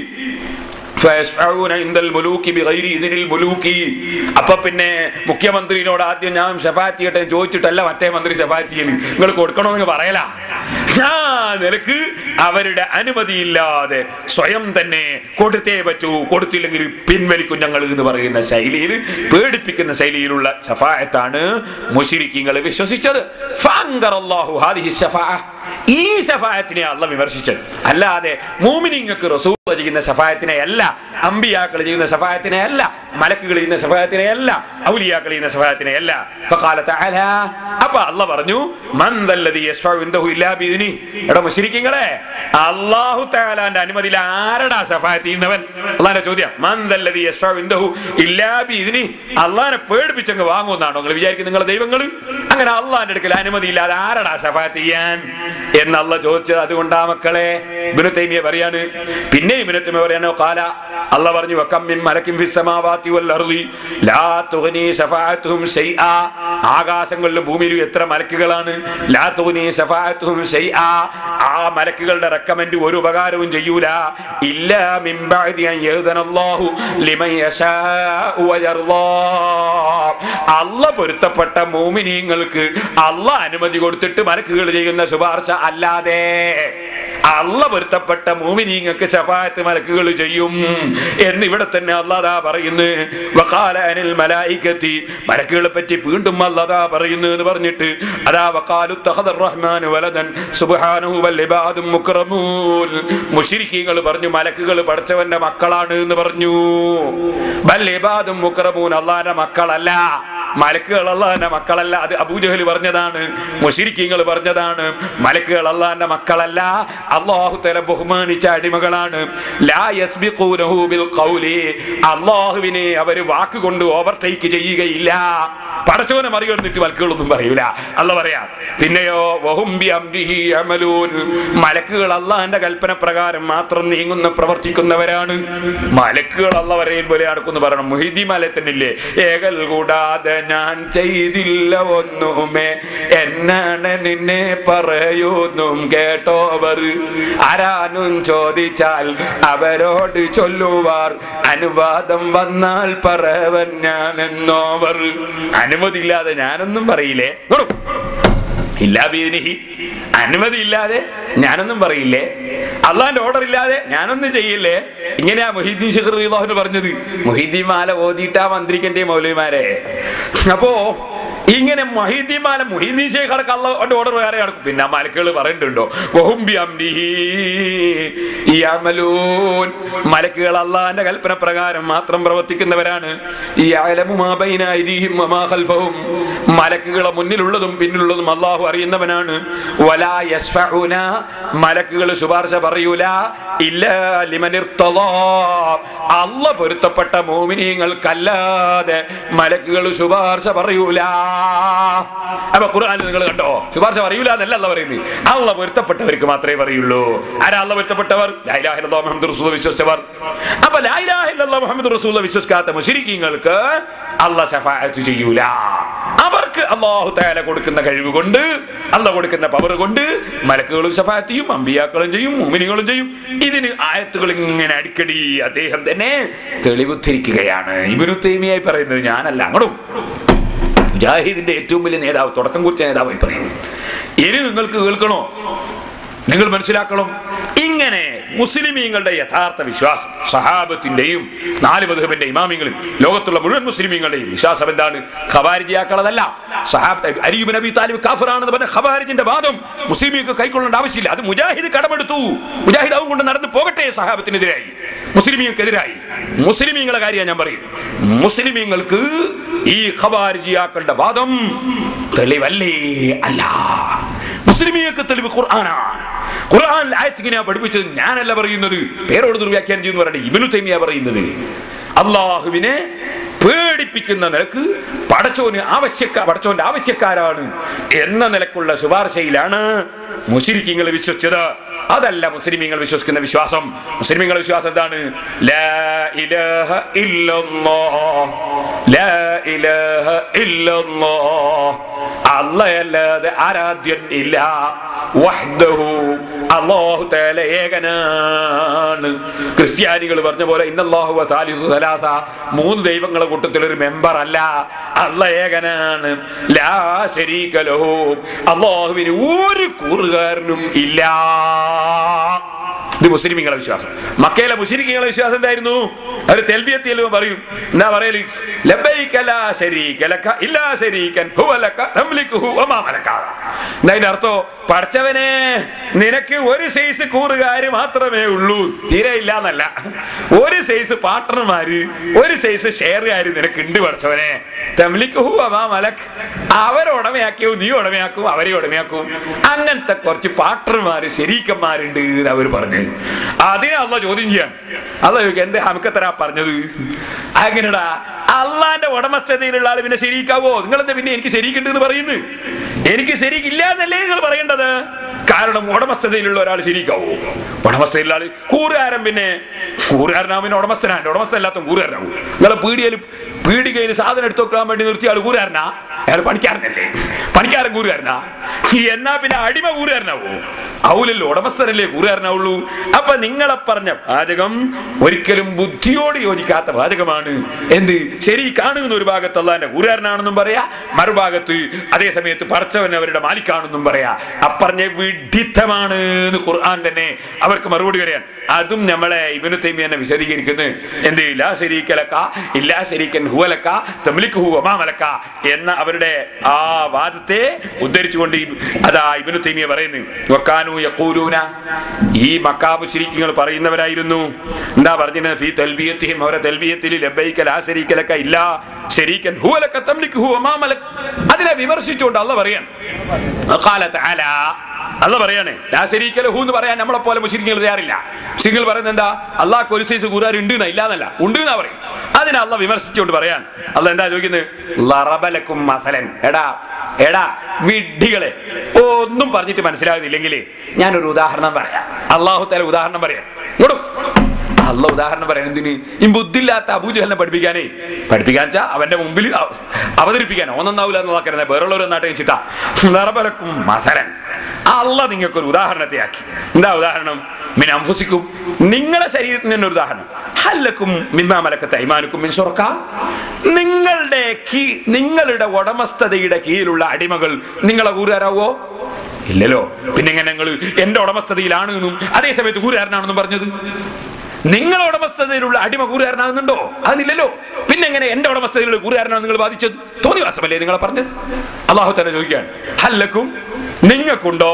ഫയസ്ഫഊന ഇൻദൽ മുലൂക്കി ബിഗൈരി ഇദ്നിൽ മുലൂക്കി അപ്പൊ പിന്നെ മുഖ്യമന്ത്രിയോട് ആദ്യം ഞാൻ ഷഫാത്ത് ചെയ്യട്ടെ എന്ന് ചോദിച്ചിട്ടല്ല മറ്റേ മന്ത്രി ഷഫാത്ത് ചെയ്യല് നിങ്ങൾ കൊടുക്കണമെന്ന് പറയല ആ നിലക്ക് അവരുടെ അനുമതിയില്ലാതെ സ്വയം തന്നെ കൊടുത്തേ പറ്റൂ കൊടുത്തില്ലെങ്കിൽ പിൻവലിക്കും ഞങ്ങൾ എന്ന് പറയുന്ന ശൈലിയിൽ പേടിപ്പിക്കുന്ന ശൈലിയിലുള്ള ഷഫായത്താണ് മുഷിരിക്കിങ്ങൾ വിശ്വസിച്ചത് ഫഅങ്കറല്ലാഹു ഹാദിഹി ശഫാഅ. ഈ ഷഫായത്തിനെ അല്ല വിമർശിച്ചത് അല്ലാതെ മൂമിനിങ്ങൾക്ക് റസൂൽ ചെയ്യുന്ന ഷഫായത്തിനെ അല്ല അമ്പിയാക്കൾ ചെയ്യുന്ന ഷഫായത്തിനെ അല്ല മലക്കുകൾ ചെയ്യുന്ന ഷഫായത്തിനെ അല്ല ഔലിയാക്കൾ ചെയ്യുന്ന ഷഫായത്തിനെ അല്ല ഫഖാല തആല അപ്പൊ അല്ല പറഞ്ഞു മൻ ദല്ലദി യശ്ഫഉ ഇൻദഹു ഇല്ലാ ബിഇദ്നി എടാ മുശ്രിക്കീങ്ങളെ അല്ലാഹു തആലാന്റെ അനുമതിയിൽ ആരടാ ഷഫായത്ത് ചെയ്യുന്നവൻ അള്ളാന്റെ ചോദ്യം മൻ ദല്ലദി യശ്ഫഉ ഇൻദഹു ഇല്ലാ ബിഇദ്നി അള്ളാനെ പേടിപ്പിച്ചങ്ങ് വാങ്ങുമെന്നാണോ നിങ്ങൾ വിചാരിക്കുന്നത് നിങ്ങളുടെ ദൈവങ്ങൾ അങ്ങനെ അള്ളാന്റെ അടുക്കൽ അനുമതി ഇല്ലാതെ ആരടാ ഷഫായത്ത് ചെയ്യാൻ എന്ന് അല്ല ചോദിച്ചത് അതുകൊണ്ടാ മക്കളെ ഇബ്നു തൈമിയ പറയാണ് പിന്നെ ഇബ്നു തൈമിയ പറയാനോ കാല അല്ല പറഞ്ഞു വക്കം മിൻ മലക്കിൻ ഫിസ് സമാവാതി വൽ അർളി ലാ തുഗ്നി ശഫാഅത്തുഹും ശൈആ ആകാശങ്ങളിലും ഭൂമിയിലും എത്ര മലക്കുകളാണ് ലാ തുഗ്നി ശഫാഅത്തുഹും ശൈആ ആ മലക്കുകളുടെ റെക്കമെൻഡ് ഒരു ഉപകാരവും ചെയ്യൂല ഇല്ല മിൻ ബഅദി അൻ യഅ്ദനല്ലാഹു ലിമൻ യശാഉ വയർളാ അല്ല പൊരുത്തപ്പെട്ട മോമിനീങ്ങൾക്ക് അല്ല അനുമതി കൊടുത്തിട്ട് മലക്കുകൾ ചെയ്യുന്ന ശുപാർശ അല്ലാതെ അല്ല പൊരുത്തപ്പെട്ട മോമിനീങ്ങൾക്ക് ശഫായത്ത് മലക്കുകൾ ചെയ്യും എന്ന് ഇവിടെ തന്നെ അല്ലാതാ പറയുന്നു വഖാല അനിൽ മലായികത്തി മലക്കുകളെ പറ്റി വീണ്ടും അല്ലാതാ പറയുന്നു എന്ന് പറഞ്ഞിട്ട് അതാ വഖാലു തഖദർ റഹ്മാൻ വലദൻ സുബ്ഹാനഹു വൽ ഇബാദും മുക്രമൂൻ മുശ്രിക്കീങ്ങൾ പറഞ്ഞു മലക്കുകൾ പഠിച്ചവന്റെ മക്കളാണ് എന്ന് പറഞ്ഞു ബൽ ഇബാദും മുക്രമൂൻ അള്ളാന്റെ മക്കളല്ല മലക്കുകൾ അള്ളാന്റെ മക്കളല്ല അത് അബൂജഹൽ പറഞ്ഞതാണ് മുഷിരിക്കീങ്ങൾ പറഞ്ഞതാണ് മലക്കുകൾ അള്ളാന്റെ മക്കളല്ല അള്ളാഹു തല ബഹുമാനിച്ച അടിമകളാണ് ലാ യസ്ബിഖൂനഹു ബിൽ ഖൗലി അള്ളാഹുവിനെ അവര് വാക്കുകൊണ്ട് ഓവർടേക്ക് ചെയ്യുകയില്ല പടച്ചോനെ മറികടന്നിട്ട് മലക്കുകളൊന്നും പറയൂല അല്ല പറയാ പിന്നെയോ വഹും ബി അംരിഹി അമലൂൻ മലക്കുകൾ അള്ളാഹിന്റെ കൽപ്പന പ്രകാരം മാത്രം നീങ്ങുന്ന പ്രവർത്തിക്കുന്നവരാണ് മലക്കുകൾ അല്ല വരയിൽ പോലെ നടക്കുന്നു പറയണം മുഹിദി മലത്തന്നില്ലേ ഏകൽ കൂടാതെ ഞാൻ ചെയ്തില്ല ഒന്നുമേ എന്നാണ് നിന്നെ പറയുന്നും കേട്ടോവർ ആരാനും ചോദിച്ചാൽ അവരോട് ചൊല്ലുവാർ അനുവാദം വന്നാൽ പറവൻ ഞാൻ എന്നോവർ അനുമതി ഇല്ലാതെ ഞാനൊന്നും പറയില്ലേ ഇങ്ങോട്ട് ഇല്ലാ ബീനിഹി അനുമതി ഇല്ലാതെ ഞാനൊന്നും പറയില്ലേ അള്ളാന്റെ ഓർഡർ ഇല്ലാതെ ഞാനൊന്നും ചെയ്യില്ലേ ഇങ്ങനെയാ മൊഹീദ്ദീൻ ഷെഖർ റളിയല്ലാഹു പറഞ്ഞത് മൊഹീദ്ദീൻ മാല ഓതിയിട്ടാ മന്ത്രിക്കന്റെ മൗലവിമാരെ അപ്പോ ഇങ്ങനെ മൊഹീദ്ദീമാല മൊഹീദ്ദീൻ ഷേഖ് അടക്കം അള്ളാഹുന്റെ ഓർഡർ വേറെ നടക്കും പിന്നെ ആ മലക്കുകൾ പറയുന്നുണ്ടോ വഹും ബിഅംരിഹി യഅമലൂൻ മലക്കുകൾ അള്ളാഹിന്റെ കൽപ്പന പ്രകാരം മാത്രം പ്രവർത്തിക്കുന്നവരാണ് യഅലമു മാ ബൈന ഐദീഹിം വമാ ഖൽഫഹും മലക്കുകളെ മുന്നിലുള്ളതും പിന്നിലുള്ളതും അള്ളാഹു അറിയുന്നവനാണ് വലാ യസ്ഫഉന മലക്കുകൾ ശുപാർശ പറയൂല ഇല്ല ലിമൻ ഇർത്തദാ അല്ല പൊരുത്തപ്പെട്ട മോമിനിയങ്ങൾക്കല്ലാതെ മലക്കുകൾ ശുപാർശ പറയൂല അപ്പൊ ഖുർആനിൽ നിങ്ങൾ കണ്ടോ ശുപാർശ പറയൂല എന്നല്ല അല്ല പറയുന്നത് അല്ല പൊരുത്തപ്പെട്ടവർക്ക് മാത്രമേ പറയുള്ളൂ ആരാ അല്ല പൊരുത്തപ്പെട്ടവർ ലാ ഇലാഹ ഇല്ലല്ലാഹ് മുഹമ്മദ് റസൂൽ വിശ്വസിച്ചവർ അപ്പൊ ലാ ഇലാഹ ഇല്ലല്ലാഹ് മുഹമ്മദ് റസൂൽ വിശ്വസിക്കാത്ത മുശ്രിക്കീങ്ങൾക്ക് അല്ല ശഫാഅത്ത് ചെയ്യൂല അവർക്ക് അള്ളാഹു തആല കൊടുക്കുന്ന കഴിവ് കൊണ്ട് അല്ല കൊടുക്കുന്ന പവർ കൊണ്ട് മലക്കുകളും ശഫാഅത്ത് ചെയ്യും അമ്പിയാക്കളും ചെയ്യും മുഅ്മിനീങ്ങളും ചെയ്യും ഇതിന് ആയത്തുകൾ ഇങ്ങനെ അടിക്കടി അദ്ദേഹം തന്നെ തെളിവുദ്ധരിക്കുകയാണ് ഇബ്നു തൈമിയായി പറയുന്നത് ഞാനല്ല അങ്ങോട്ടും മുജാഹിദിന്റെ ഏറ്റവും വലിയ നേതാവ് തുടക്കം കുറിച്ച നേതാവായി പറയുന്നു ഇനി നിങ്ങൾക്ക് കേൾക്കണോ നിങ്ങൾ മനസ്സിലാക്കണം ഇങ്ങനെ മുസ്ലിമീങ്ങളുടെ യഥാർത്ഥ വിശ്വാസം സഹാബത്തിന്റെയും നാല് മധുഹബിന്റെ ഇമാമിങ്ങളും ലോകത്തുള്ള മുഴുവൻ മുസ്ലിമീങ്ങളുടെയും വിശ്വാസം എന്താണ് ഖബാരിജിയാക്കളതല്ല സഹാബ് അരിയുബ് നബി താലിബ് കാഫറാണെന്ന് പറഞ്ഞ ഖബാരിജിന്റെ വാദം മുസ്ലിമീങ്ങൾക്ക് കൈക്കൊള്ളേണ്ട ആവശ്യമില്ല അത് മുജാഹിദ് കടമെടുത്തു മുജാഹിദ് അതും കൊണ്ട് നടന്നു പോകട്ടെ സഹാബത്തിനെതിരായി മുസ്ലിമീങ്ങൾക്കെതിരായി മുസ്ലിമീങ്ങളെ കാര്യം ഞാൻ പറയും മുസ്ലിമീങ്ങൾക്ക് ഈ ഖബാരിജിയാക്കളുടെ വാദം തെളിവല്ലേ അല്ല മുസ്ലിമിയൊക്കെ തെളിവ് ഖുർആനാണ് ഖുർആൻ ആയത്തിങ്ങനെ പഠിപ്പിച്ചത് ഞാനല്ല പറയുന്നത് പേരോട് ദുർവ്യാഖ്യാനം ചെയ്യുന്നു പറഞ്ഞ ഇബിനു തൈമിയ പറയുന്നത് അള്ളാഹുവിനെ പേടിപ്പിക്കുന്ന നിലക്ക് പടച്ചോന് ആവശ്യക്കാർ പടച്ചോന്റെ ആവശ്യക്കാരാണ് എന്ന നിലക്കുള്ള ശുപാർശയിലാണ് മുസ്ലിക്കിങ്ങൾ വിശ്വസിച്ചത് അതല്ല മുസ്ലിമീങ്ങൾ വിശ്വസിക്കുന്ന വിശ്വാസം മുസ്ലിമീങ്ങളുടെ വിശ്വാസം എന്താണ് ലാ ഇലാഹ ഇല്ലല്ലാഹ് ലാ ഇലാഹ ഇല്ലല്ലാഹ് അല്ലാതെ ആരാധ്യൻ ഇല്ല വഹ്ദഹു അല്ലാഹു തആല ഏകനാണ് ക്രിസ്ത്യാനികൾ പറഞ്ഞ പോലെ ഇന്നല്ലാഹു വസാലിസു സലാസ മൂന്ന് ദൈവങ്ങളുടെ കൂട്ടത്തിൽ ഒരു മെമ്പർ അല്ല അല്ല ഏകനാണ് ലാ ശരീക ലഹു അല്ലാഹുവിന് ഒരു കൂറുകാരനും ഇല്ല ഇത് മുസ്ലിമീങ്ങളെ വിശ്വാസം മക്കയിലെ മുസ്ലിങ്ങളെ വിശ്വാസം എന്തായിരുന്നു അവർ തെൽബിയത്തിൽ പറയും എന്താ പറയല് ലബ്ബൈക ലാ ശരീക ലക ഇല്ലാ ശരീകൻ ഹുവ ലക തംലികുഹു വമാ മലക എന്നതിന്റെ അർത്ഥോ പഠിച്ചവനെ നിനക്ക് ഒരു സൈസ് കൂറുകാര് മാത്രമേ ഉള്ളൂ തീരെ ഇല്ല എന്നല്ല ഒരു സൈസ് പാർട്ട്ണർമാര് ഒരു സൈസ് ഷെയറുകാര് നിനക്ക് ഉണ്ട് പഠിച്ചവനെ തംലികുഹു വമാ മലക് അവരുടമയാക്കിയോ നീ ഉടമയാക്കും അവരെ ഉടമയാക്കും അങ്ങനത്തെ കുറച്ച് പാർട്ട്ണർമാര് ശരീക്കന്മാരുണ്ട് എന്ന് അവർ പറഞ്ഞു അതിനെ അള്ള ചോദ്യം ചെയ്യാൻ അല്ല ചോദിക്കുക എന്റെ ഹമുക്കത്തരാ പറഞ്ഞത് അങ്ങനെടാ അള്ളാന്റെ ഉടമസ്ഥതയിലുള്ള ആള് പിന്നെ ശരിക്കാവോ നിങ്ങൾ എന്താ പിന്നെ എനിക്ക് ശരിക്കുണ്ട് എന്ന് പറയുന്നു എനിക്ക് ശരിക്കില്ല എന്നല്ലേ നിങ്ങൾ പറയേണ്ടത് കാരണം ഉടമസ്ഥതയിലുള്ള ഒരാൾ ശരിക്കാവോ ഉടമസ്ഥയിലുള്ള ആള് കൂറുകാരൻ പിന്നെ കൂറുകാരനാവും പിന്നെ ഉടമസ്ഥനാണ് ഉടമസ്ഥ കൂറുകാരനാവും നിങ്ങളെ പീടിയയിൽ പീടികയിൽ സാധനം എടുത്തു വെക്കാൻ വേണ്ടി നിർത്തിയ ആൾ കൂറുകാരനാ അയാൾ പണിക്കാരനല്ലേ പണിക്കാരൻ കൂറുകാരനാ എന്നാ പിന്നെ അടിമ കൂറുകാരനാവോ ഔലല്ലോ ഉടമസ്ഥനല്ലേ കൂറുകാരനാവുള്ളൂ അപ്പൊ നിങ്ങളെ പറഞ്ഞ വാചകം ഒരിക്കലും ബുദ്ധിയോട് യോജിക്കാത്ത വാചകമാണ് എന്ത് ശരി കാണുന്ന ഒരു ഭാഗത്ത് അള്ളാന്റെ കൂറുകാരനാണെന്നും പറയാ മറുഭാഗത്ത് അതേ സമയത്ത് പറച്ചവൻ അവരുടെ മാലിക്കാണെന്നും പറയാ അപ്പറഞ്ഞ വിഡിത്തമാണ് എന്ന് ഖുർആൻ തന്നെ അവർക്ക് മറുപടി പറയാൻ അതും നമ്മളെ ഇബനു തൈമി തന്നെ വിശദീകരിക്കുന്നു എന്ത് ഇല്ലാ ശരീക്കലക്ക ഇല്ലാ ശരീക്കൻ ഹുവലക്ക തമ്ലിക്ക് ഹു ഒമാമലക്ക എന്ന അവരുടെ ആ വാദത്തെ ഉദ്ധരിച്ചുകൊണ്ട് ഈ- അതാ ഇബനു തൈമിയ പറയുന്നു വക്കാനു യഖൂലൂന ഈ മക്കാബ് ശരിക്കുകൾ പറയുന്നവരായിരുന്നു എന്താ പറഞ്ഞത് ഫീ തൽബിയത്തിഹിം അവരെ തൽബിയത്തിൽ ലബ്ബൈക ലാ ശരീക്കലക്ക ഇല്ലാ ശരീക്കൻ ഹുവലക്ക തംലിക്ക് ഹു ഒമാമലക് അതിനെ വിമർശിച്ചുകൊണ്ട് അല്ല പറയാൻ ഖാല തആല അല്ല പറയാണ് ലാ ശരീക ലഹു എന്ന് പറയാൻ നമ്മളെ പോലെ മുസ്ലിങ്ങൾ തയ്യാറില്ല മുസ്ലിങ്ങൾ പറയുന്നത് എന്താ അള്ളാഹ് ഒരു സൈസ് കൂറാർ ഉണ്ട് എന്നാ ഇല്ലാന്നല്ല ഉണ്ട് എന്നാ പറയും അതിനെ അല്ല വിമർശിച്ചുകൊണ്ട് പറയാൻ അല്ല എന്താ ചോദിക്കുന്നത് ലറബലക്കും മസലൻ എടാ എടാ വിഡ്ഢികളെ ഒന്നും പറഞ്ഞിട്ട് മനസ്സിലാകുന്നില്ലെങ്കിൽ ഞാനൊരു ഉദാഹരണം പറയാം അള്ളാഹു തല ഉദാഹരണം പറയാം ഇങ്ങോട്ടും അല്ല ഉദാഹരണം പറയാൻ എന്തിന് ഈ ബുദ്ധിയില്ലാത്ത അബൂജഹലിനെ പഠിപ്പിക്കാനേ പഠിപ്പിക്കാൻ വെച്ചാ അവന്റെ മുമ്പിൽ അവ- അവതരിപ്പിക്കാൻ ഓനൊന്നാവൂല എന്ന് നോക്കരുത് വേറുള്ളവർ നാട്ടെ വെച്ചിട്ടാ നിറബലക്കും മസരൻ അല്ല നിങ്ങൾക്ക് ഒരു ഉദാഹരണത്തെ ആക്കി എന്താ ഉദാഹരണം മിൻ അംഫുസിക്കും നിങ്ങളുടെ ശരീരത്തിന് തന്നെ ഒരു ഉദാഹരണം ഹല്ലക്കും മിമ്മാ മലക്കത്തെ അയ്മാനുക്കും മിൻ ഷുറക്ക നിങ്ങളുടെ കീ നിങ്ങളുടെ ഉടമസ്ഥതയുടെ കീഴിലുള്ള അടിമകൾ നിങ്ങളെ കൂറുകാരാവോ ഇല്ലല്ലോ പിന്നെ എങ്ങനെ നിങ്ങൾ എന്റെ ഉടമസ്ഥതയിലാണ് എന്നും അതേ സമയത്ത് കൂറുകാരനാണെന്നും പറഞ്ഞത് നിങ്ങളെ ഉടമസ്ഥതയിലുള്ള അടിമ കൂറുകാരനാകുന്നുണ്ടോ അതില്ലല്ലോ പിന്നെ എങ്ങനെ എന്റെ ഉടമസ്ഥതയിലുള്ള കൂറുകാരനാണ് നിങ്ങൾ ബാധിച്ചത് തോന്നി വാസമല്ലേ നിങ്ങളെ പറഞ്ഞത് അള്ളാഹു തന്നെ ചോദിക്കുകയാണ് ഹല്ലക്കും നിങ്ങൾക്കുണ്ടോ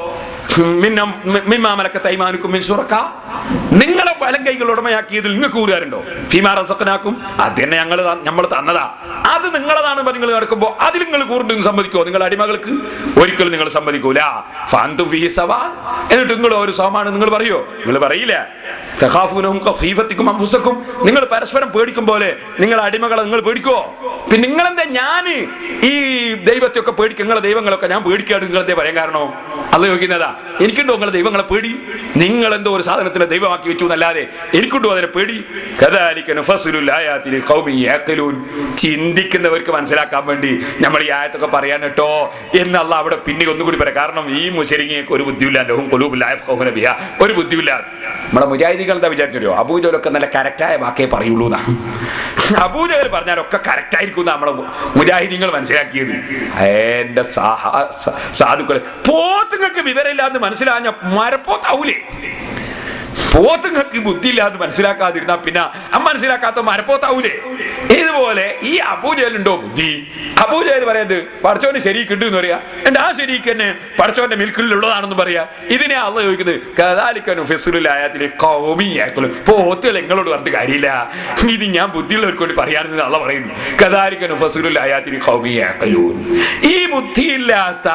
മിമ്മാമലക്ക തൈമാനുക്കും മിൻസുറക്ക നിങ്ങളെ വലം കൈകൾ ഉടമയാക്കിയതിൽ നിങ്ങൾക്ക് കൂറുകാരുണ്ടോ ഫിമാറസക്കനാക്കും അത് തന്നെ ഞങ്ങൾ നമ്മൾ തന്നതാ അത് നിങ്ങളതാണ് നിങ്ങൾ നടക്കുമ്പോ അതിൽ നിങ്ങൾ കൂറുണ്ടെന്ന് സമ്മതിക്കോ നിങ്ങൾ അടിമകൾക്ക് ഒരിക്കലും നിങ്ങൾ സമ്മതിക്കൂല ഫാന്തു ഫീസവ എന്നിട്ട് നിങ്ങൾ ഒരു സമമാണ് നിങ്ങൾ പറയോ നിങ്ങൾ പറയില്ല തഖാഫൂനഹും ഖഫീഫത്തിക്കും അൻഫുസക്കും നിങ്ങൾ പരസ്പരം പേടിക്കും പോലെ നിങ്ങൾ അടിമകളെ നിങ്ങൾ പേടിക്കോ പിന്നെ നിങ്ങളെന്താ ഞാൻ ഈ ദൈവത്തെ ഒക്കെ പേടിക്കും നിങ്ങളെ ദൈവങ്ങളൊക്കെ ഞാൻ പേടിക്കാണ്ട് നിങ്ങൾ എന്തേ പറയാൻ കാരണോ അല്ല ചോദിക്കുന്നതാ എനിക്കുണ്ടോ നിങ്ങളെ ദൈവങ്ങളെ പേടി നിങ്ങൾ എന്തോ ഒരു സാധനത്തിനെ ദൈവമാക്കി വെച്ചു എന്നല്ലാതെ എനിക്കുണ്ടോ അതിനെ പേടി കദാലിക നുഫസ്സിലുൽ ആയാതി ലിഖൗമി യഖിലൂൻ ചിന്തിക്കുന്നവർക്ക് മനസ്സിലാക്കാൻ വേണ്ടി നമ്മൾ ഈ ആയത്തൊക്കെ പറയാൻ കേട്ടോ എന്നല്ല അവിടെ പിന്നെ ഒന്നുകൂടി പറയാം കാരണം ഈ മുശരിങ്ങിയൊക്കെ ഒരു ബുദ്ധിയില്ല ലഹും ഖുലൂബുൽ ലാ യഫ്ഖഹൂന ബിഹാ ഒരു ബുദ്ധിയില്ല നമ്മളെ മുജാഹിദികൾ എന്താ വിചാരിച്ചോ അബൂജലൊക്കെ നല്ല കറക്റ്റായ വാക്കേ പറയുള്ളൂ എന്നാ അബൂജഹൽ പറഞ്ഞാലൊക്കെ കറക്റ്റ് ആയിരിക്കും നമ്മളെ മുജാഹിദിങ്ങൾ മനസ്സിലാക്കിയത് എന്റെ സാഹ- സ- സാധുക്കളെ പോത്തുങ്ങൾക്ക് വിവരമില്ലാന്ന് മനസ്സിലാഞ്ഞ മരപ്പോത്താവൂലേ പോത്തുങ്ങൾക്ക് ബുദ്ധിയില്ലാന്ന് മനസ്സിലാക്കാതിരുന്നാ പിന്നെ ആ മനസ്സിലാക്കാത്ത മരപ്പോത്താവൂലേ ഇതുപോലെ ഈ അബൂജലുണ്ടോ ബുദ്ധി അബൂജൽ പറയുന്നത് പടച്ചോന് ശരിക്കുണ്ട് എന്ന് പറയാ എന്റെ ആ ശരിക്ക് തന്നെ പടച്ചോന്റെ മിൽക്കിലുള്ളതാണെന്ന് പറയാ ഇതിനെ അള്ള ചോദിക്കുന്നത് കഥാലിക്കനു ഫെസുലായത്തില് കൗമിയാക്കലും പോത്തുകൾ എങ്ങളോട് പറഞ്ഞിട്ട് കാര്യമില്ല ഇത് ഞാൻ ബുദ്ധിയുള്ളവർക്ക് വേണ്ടി പറയാണെന്ന് അള്ള പറയുന്നു കഥാലിക്കനു ഫസുലായത്തിന് കൗമിയാക്കലൂൻ ഈ ബുദ്ധിയില്ലാത്ത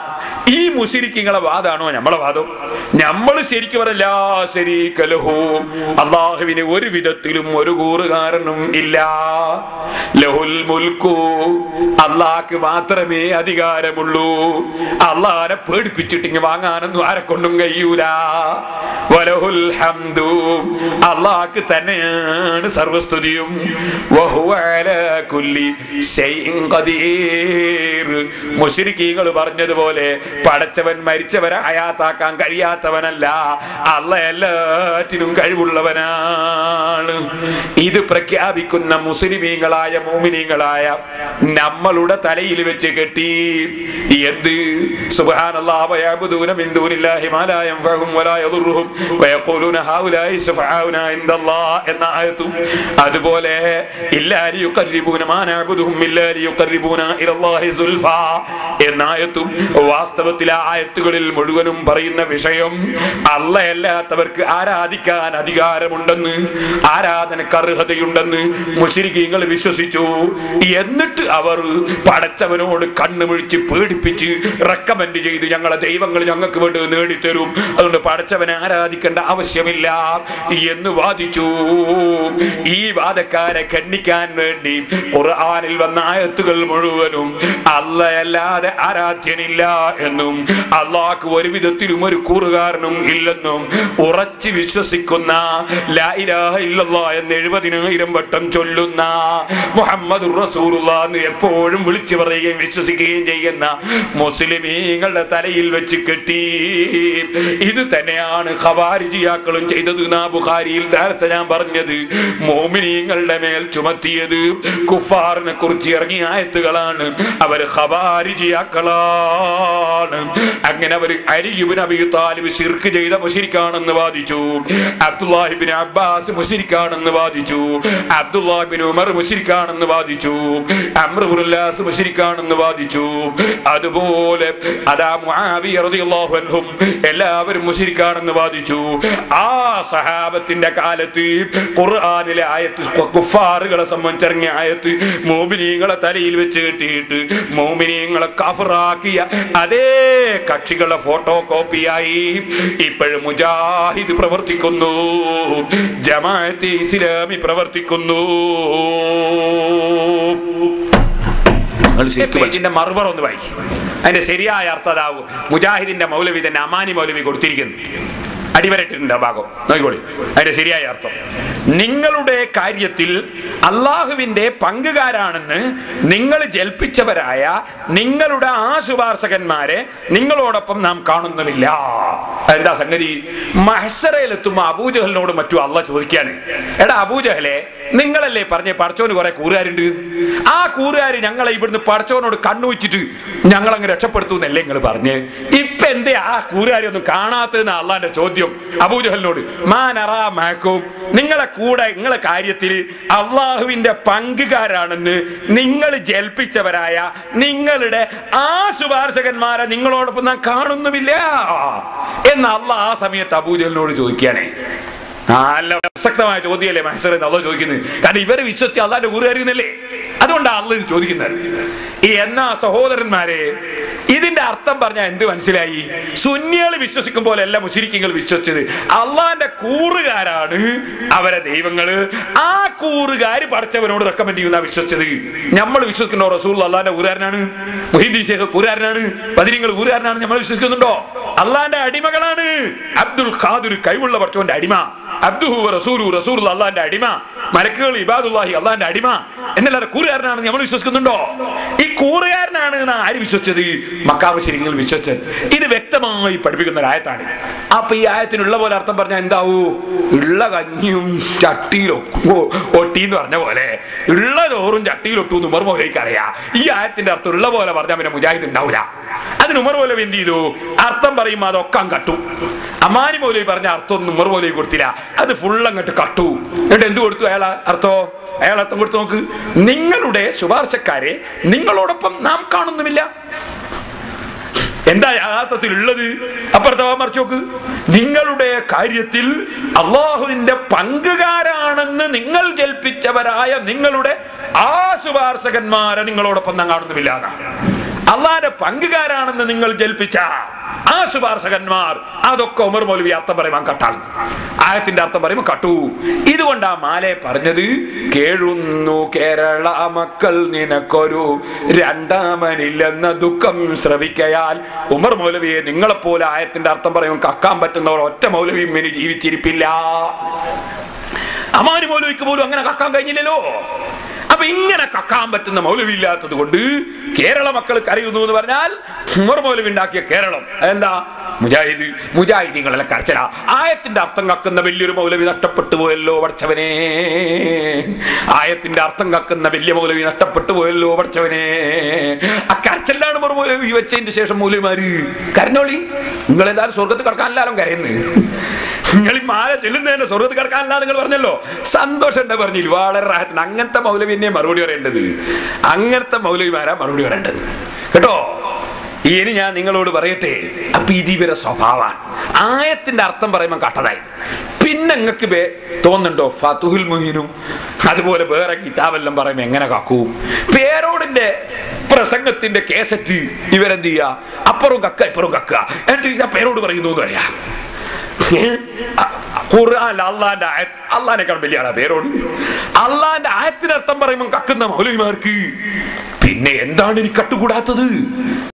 ഈ മുസിരിക്കുങ്ങളെ വാദാണോ നമ്മളെ വാദം നമ്മൾ ശരിക്കും പറയല്ല ശരീക്കലഹും അള്ളാഹുവിന് ഒരു വിധത്തിലും ഒരു കൂറുകാരനും ഇല്ല ലഹുൽ മുൽക്കു അള്ളാഹ്ക്ക് മാത്രമേ അധികാരമുള്ളൂ അള്ളാഹിനെ പേടിപ്പിച്ചിട്ടിങ് വാങ്ങാനൊന്നും ആരെ കൊണ്ടും കഴിയൂല വലഹുൽ ഹംദു അള്ളാഹ്ക്ക് തന്നെയാണ് സർവസ്തുതിയും വഹുവ അലാ കുല്ലി ശൈഇൻ ഖദീർ മുശ്രിക്കീങ്ങൾ പറഞ്ഞതുപോലെ പടച്ചവൻ മരിച്ചവരെ ഹയാത്താക്കാൻ കഴിയാത്തവനല്ല അല്ല എല്ലാറ്റിനും കഴിവുള്ളവനാണ് ഇത് പ്രഖ്യാപിക്കുന്ന മുസ്ലിമീങ്ങളായ മോമിനീങ്ങളായ നമ്മളുടെ തലയിൽ വെച്ച് കെട്ടി എന്ത് സുബ്ഹാനല്ലാഹ് വയഅബ്ദൂന മിൻ ദൂനില്ലാഹി മാ ലാ യൻഫഉഹും വലാ യദുർറുഹും വയഖൂലൂന ഹൗലായി ശഫആഉന ഇൻദല്ലാഹ് എന്ന ആയത്തും അതുപോലെ ഇല്ലാ ലിയുഖർരിബൂന മാ നഅബുദുഹും ഇല്ലാ ലിയുഖർരിബൂന ഇലല്ലാഹി സുൽഫാ എന്ന ആയത്തും വാസ്തവത്തിൽ ആ ആയത്തുകളിൽ മുഴുവനും പറയുന്ന വിഷയം അല്ലയല്ലാത്തവർക്ക് ആരാധിക്കാൻ അധികാരമുണ്ടെന്ന് ആരാധനക്ക് അർഹതയുണ്ടെന്ന് മുസ്ലിങ്ങൾ വിശ്വസിച്ചു എന്നിട്ട് അവർ പടച്ചവനോട് കണ്ണുമിഴിച്ച് പേടിപ്പിച്ച് റെക്കമെൻഡ് ചെയ്ത് ഞങ്ങളെ ദൈവങ്ങൾ ഞങ്ങൾക്ക് വേണ്ടി നേടിത്തരും അതുകൊണ്ട് പടച്ചവനെ ആരാധിക്കേണ്ട ആവശ്യമില്ല എന്ന് വാദിച്ചു ഈ വാദക്കാരെ ഖണ്ഡിക്കാൻ വേണ്ടി ഖുർആനിൽ വന്ന ആയത്തുകൾ മുഴുവനും അല്ലയല്ലാതെ ആരാധ്യനില്ല എന്നും അള്ളാഹ്ക്ക് ഒരു വിധത്തിലും ഒരു കൂറുകാരനും ഇല്ലെന്നും ഉറച്ചു വിശ്വസിക്കുന്ന ലാ ഇലാഹ ഇല്ലല്ലാഹ് എന്ന് എഴുപതിനായിരം വട്ടം ചൊല്ലുന്ന മുഹമ്മദ് എന്ന് എപ്പോഴും വിളിച്ചു പറയുകയും വിശ്വസിക്കുകയും ചെയ്യുന്ന മുസ്ലിമീങ്ങളുടെ തലയിൽ വെച്ച് കെട്ടി ഇത് തന്നെയാണ് ഖവാരിജിയാക്കളും ചെയ്തത് നാ ബുഖാരിയിൽ നേരത്തെ ഞാൻ പറഞ്ഞത് മോമിനീങ്ങളുടെ മേൽ ചുമത്തിയത് കുഫാറിനെ കുറിച്ച് ഇറങ്ങിയ ആയത്തുകളാണ് അവർ ഖവാരിജിയാക്കളാണ് അങ്ങനെ അവർ അരിയുബിൻ അബി താലിബ് ശിർക്ക് ചെയ്ത മുഷിരിക്കാണെന്ന് വാദിച്ചു അബ്ദുല്ലാഹിബിൻ അബ്ബാസ് മുഷിരിക്കാണെന്ന് വാദിച്ചു അബ്ദുല്ലാഹിബിൻ ഉമർ മുഷിരിക്കാണെന്ന് വാദിച്ചു അമ്രുല്ലാസ് മുഷിരിക്കാണെന്ന് വാദിച്ചു അതുപോലെ അതാ മുആവിയ റളിയല്ലാഹു അൻഹും എല്ലാവരും മുഷിരിക്കാണെന്ന് വാദിച്ചു ആ സഹാബത്തിന്റെ കാലത്ത് ഖുർആനിലെ ആയത്ത് കുഫാറുകളെ സംബന്ധിച്ചിറങ്ങിയ ആയത്ത് മോമിനീങ്ങളെ തലയിൽ വെച്ച് കെട്ടിയിട്ട് മോമിനീങ്ങളെ കഫറാക്കിയ അതേ കക്ഷികളുടെ ഫോട്ടോ കോപ്പിയായി ഇപ്പോഴും മുജാഹിദ് പ്രവർത്തിക്കുന്നു ജമാഅത്ത് ഇസ്ലാമി പ്രവർത്തിക്കുന്നു പേജിന്റെ മറുപറ ഒന്ന് വായിക്കും അതിന്റെ ശരിയായ അർത്ഥതാവും മുജാഹിദിന്റെ മൗലവി തന്നെ അമാനി മൗലവി കൊടുത്തിരിക്കുന്നു അടിവരട്ടിട്ടുണ്ട് ആ ഭാഗം നോക്കിക്കോളി അതിന്റെ ശരിയായ അർത്ഥം നിങ്ങളുടെ കാര്യത്തിൽ അള്ളാഹുവിന്റെ പങ്കുകാരാണെന്ന് നിങ്ങൾ ജൽപ്പിച്ചവരായ നിങ്ങളുടെ ആ ശുപാർശകന്മാരെ നിങ്ങളോടൊപ്പം നാം കാണുന്നുമില്ല എന്താ സംഗതി മഹസറയിലെത്തുമ്പോ അബൂജഹലിനോട് മറ്റു അള്ള ചോദിക്കാണ് എടാ അബൂജഹലെ നിങ്ങളല്ലേ പറഞ്ഞ പടച്ചോന് കുറെ കൂറുകാരുണ്ട് ആ കൂറുകാര് ഞങ്ങളെ ഇവിടുന്ന് പടച്ചോനോട് കണ്ണു വെച്ചിട്ട് ഞങ്ങളങ്ങ് രക്ഷപ്പെടുത്തുന്നല്ലേ നിങ്ങൾ പറഞ്ഞ് ഇപ്പൊ എന്തേ ആ കൂറുകാരി ഒന്നും കാണാത്തതെന്ന് അള്ളാന്റെ ചോദ്യം അബൂജഹലിനോട് മാനറാ മാക്കും നിങ്ങളെ കൂടെ നിങ്ങളെ കാര്യത്തിൽ അള്ളാഹുവിന്റെ പങ്കുകാരാണെന്ന് നിങ്ങൾ ജൽപ്പിച്ചവരായ നിങ്ങളുടെ ആ ശുപാർശകന്മാരെ നിങ്ങളോടൊപ്പം നാം കാണുന്നുമില്ല എന്ന് അള്ളാഹ് ആ സമയത്ത് അബൂജഹലിനോട് ചോദിക്കുകയാണേ നല്ല പ്രസക്തമായ ചോദ്യമല്ലേ മഹസർ എന്ന് അള്ള ചോദിക്കുന്നത് കാരണം ഇവരെ വിശ്വസിച്ച് അള്ളാന്റെ ഊരുകാരിന്നല്ലേ അതുകൊണ്ടാണ് അള്ള ഇത് ചോദിക്കുന്നത് ഈ എന്നാ സഹോദരന്മാരെ ഇതിന്റെ അർത്ഥം പറഞ്ഞാൽ എന്ത് മനസ്സിലായി സുന്നികൾ വിശ്വസിക്കും പോലെ അല്ല മുശിരിക്കങ്ങൾ വിശ്വസിച്ചത് അള്ളാന്റെ കൂറുകാരാണ് അവരെ ദൈവങ്ങള് ആ കൂറുകാര് പഠിച്ചവനോട് റെക്കമെൻഡ് ചെയ്യുന്ന വിശ്വസിച്ചത് നമ്മൾ വിശ്വസിക്കുന്നുണ്ടോ റസൂൽ അള്ളാന്റെ ഊരുകാരനാണ് മുഹീദ്ദീൻ ഷേഖ് കൂറുകാരനാണ് ബദിരിങ്ങൾ ഊരുകാരനാണ് നമ്മൾ വിശ്വസിക്കുന്നുണ്ടോ അള്ളാന്റെ അടിമകളാണ് അബ്ദുൽ ഖാദുർ കഴിവുള്ള പഠിച്ചവന്റെ അടിമ അബ്ദുഹു റസൂലു റസൂൽ അള്ളാന്റെ അടിമ മലക്കുകൾ ഇബാദുല്ലാഹി അള്ളാന്റെ അടിമ എന്നല്ലാതെ കൂറുകാരനാണ് നമ്മൾ വിശ്വസിക്കുന്നുണ്ടോ ഈ കൂറുകാരനാണ് എന്ന് ആര് വിശ്വസിച്ചത് മക്കാവ് ശരിക്കും വിശ്വസിച്ചത് ഇത് വ്യക്തമായി പഠിപ്പിക്കുന്ന ഒരു ആയത്താണ് അപ്പൊ ഈ ആയത്തിനുള്ള പോലെ അർത്ഥം പറഞ്ഞാൽ എന്താവൂ ഉള്ള കഞ്ഞിയും ചട്ടിയിലും ഒട്ടി എന്ന് പറഞ്ഞ പോലെ ഉള്ള ചോറും ചട്ടിയിലൊട്ടു എന്ന് ഉമർ മൗലയ്ക്ക് അറിയാം ഈ ആയത്തിന്റെ അർത്ഥം ഉള്ള പോലെ പറഞ്ഞാൽ പിന്നെ മുജാഹിദ് ഉണ്ടാവില്ല അതിന് ഉമർ മൗലവി എന്ത് ചെയ്തു അർത്ഥം പറയുമ്പോൾ അതൊക്കെ കട്ടു അമാനി മൗലവി പറഞ്ഞ അർത്ഥം ഒന്നും ഉമർ മൗലവി കൊടുത്തില്ല അത് ഫുൾ അങ്ങോട്ട് കട്ടു എന്നിട്ട് എന്ത് കൊടുത്തു അയാൾ അർത്ഥോ അയാൾ അർത്ഥം കൊടുത്തു നോക്ക് നിങ്ങളുടെ ശുപാർശക്കാരെ നിങ്ങളോടൊപ്പം നാം കാണുന്നുമില്ല എന്താ യഥാർത്ഥത്തിൽ ഉള്ളത് അപ്പുറത്തെ ഭാഗം മറിച്ച് നോക്ക് നിങ്ങളുടെ കാര്യത്തിൽ അള്ളാഹുവിന്റെ പങ്കുകാരാണെന്ന് നിങ്ങൾ ജൽപ്പിച്ചവരായ നിങ്ങളുടെ ആ ശുപാർശകന്മാരെ നിങ്ങളോടൊപ്പം നാം കാണുന്നുമില്ല അള്ളാന്റെ പങ്കുകാരാണെന്ന് നിങ്ങൾ ജൽപ്പിച്ച ആ ശുപാർശകന്മാർ അതൊക്കെ ഉമർ മൗലവി അർത്ഥം പറയുമ്പോൾ കട്ടാണ് ആയത്തിന്റെ അർത്ഥം പറയുമ്പോൾ കട്ടു ഇതുകൊണ്ട് ആ മാലെ പറഞ്ഞത് കേഴുന്നു കേരള മക്കൾ നിനക്കൊരു രണ്ടാമനില്ലെന്ന ദുഃഖം ശ്രവിക്കയാൽ ഉമർ മൗലവിയെ നിങ്ങളെപ്പോലെ ആയത്തിന്റെ അർത്ഥം പറയുമ്പോൾ കക്കാൻ പറ്റുന്നവർ ഒറ്റ മൗലവിയും ഇനി ജീവിച്ചിരിപ്പില്ല അമാനി മൗലവിക്ക് പോലും അങ്ങനെ കക്കാൻ കഴിഞ്ഞില്ലല്ലോ അപ്പൊ ഇങ്ങനെ കക്കാൻ പറ്റുന്ന മൗലവി ഇല്ലാത്തത് കൊണ്ട് കേരള മക്കൾ കരയുന്നു എന്ന് പറഞ്ഞാൽ ഉമർ മൗലവി ഉണ്ടാക്കിയ കേരളം എന്താ മുജാഹിദ് മുജാഹിദീങ്ങളെല്ലാം കരച്ചല ആയത്തിന്റെ അർത്ഥം കക്കുന്ന വലിയൊരു മൗലവി നഷ്ടപ്പെട്ടു പോയല്ലോ പഠിച്ചവനെ ആയത്തിന്റെ അർത്ഥം കക്കുന്ന വലിയ മൗലവി നഷ്ടപ്പെട്ടു പോയല്ലോ പഠിച്ചവനെ ആ കരച്ചലാണ് ഉമർ മൗലവി വെച്ചതിന്റെ ശേഷം മൗലവിമാര് കരഞ്ഞോളി നിങ്ങൾ ഏതായാലും സ്വർഗത്ത് കിടക്കാനെല്ലാരും കരയുന്നത് നിങ്ങൾ ഈ മാല ചെല്ലുന്നതിന്റെ സ്വർഗത്ത് കിടക്കാനല്ല നിങ്ങൾ പറഞ്ഞല്ലോ സന്തോഷം ഉണ്ട് പറഞ്ഞില്ല വളരെ റാഹത്തിന് അങ്ങനത്തെ മൗലവി തന്നെ മറുപടി പറയേണ്ടത് അങ്ങനത്തെ മൗലവിമാരാ മറുപടി പറയേണ്ടത് കേട്ടോ ഇനി ഞാൻ നിങ്ങളോട് പറയട്ടെ അപ്പൊ ഇത് ഇവരെ സ്വഭാവമാണ് ആയത്തിന്റെ അർത്ഥം പറയുമ്പോൾ കട്ടതായി പിന്നെ നിങ്ങൾക്ക് ബേ തോന്നുന്നുണ്ടോ ഫതുഹുൽ മുഹിനും അതുപോലെ വേറെ കിതാബെല്ലാം പറയുമ്പോൾ എങ്ങനെ കാക്കൂ പേരോടിന്റെ പ്രസംഗത്തിന്റെ കേസറ്റ് ഇവരെന്ത് ചെയ്യുക അപ്പുറവും കക്ക ഇപ്പുറവും കക്ക എന്നിട്ട് ഞാൻ പേരോട് പറയുന്നു എന്ന് പറയാ ഖുർആൻ അള്ളാന്റെ ആയത്ത് അള്ളാനേക്കാൾ വലിയ പേരോട് അള്ളാന്റെ ആയത്തിനർത്ഥം പറയുമ്പോൾ കക്കുന്ന മൗലവിമാർക്ക് പിന്നെ എന്താണ് ഇനി കട്ടുകൂടാത്തത്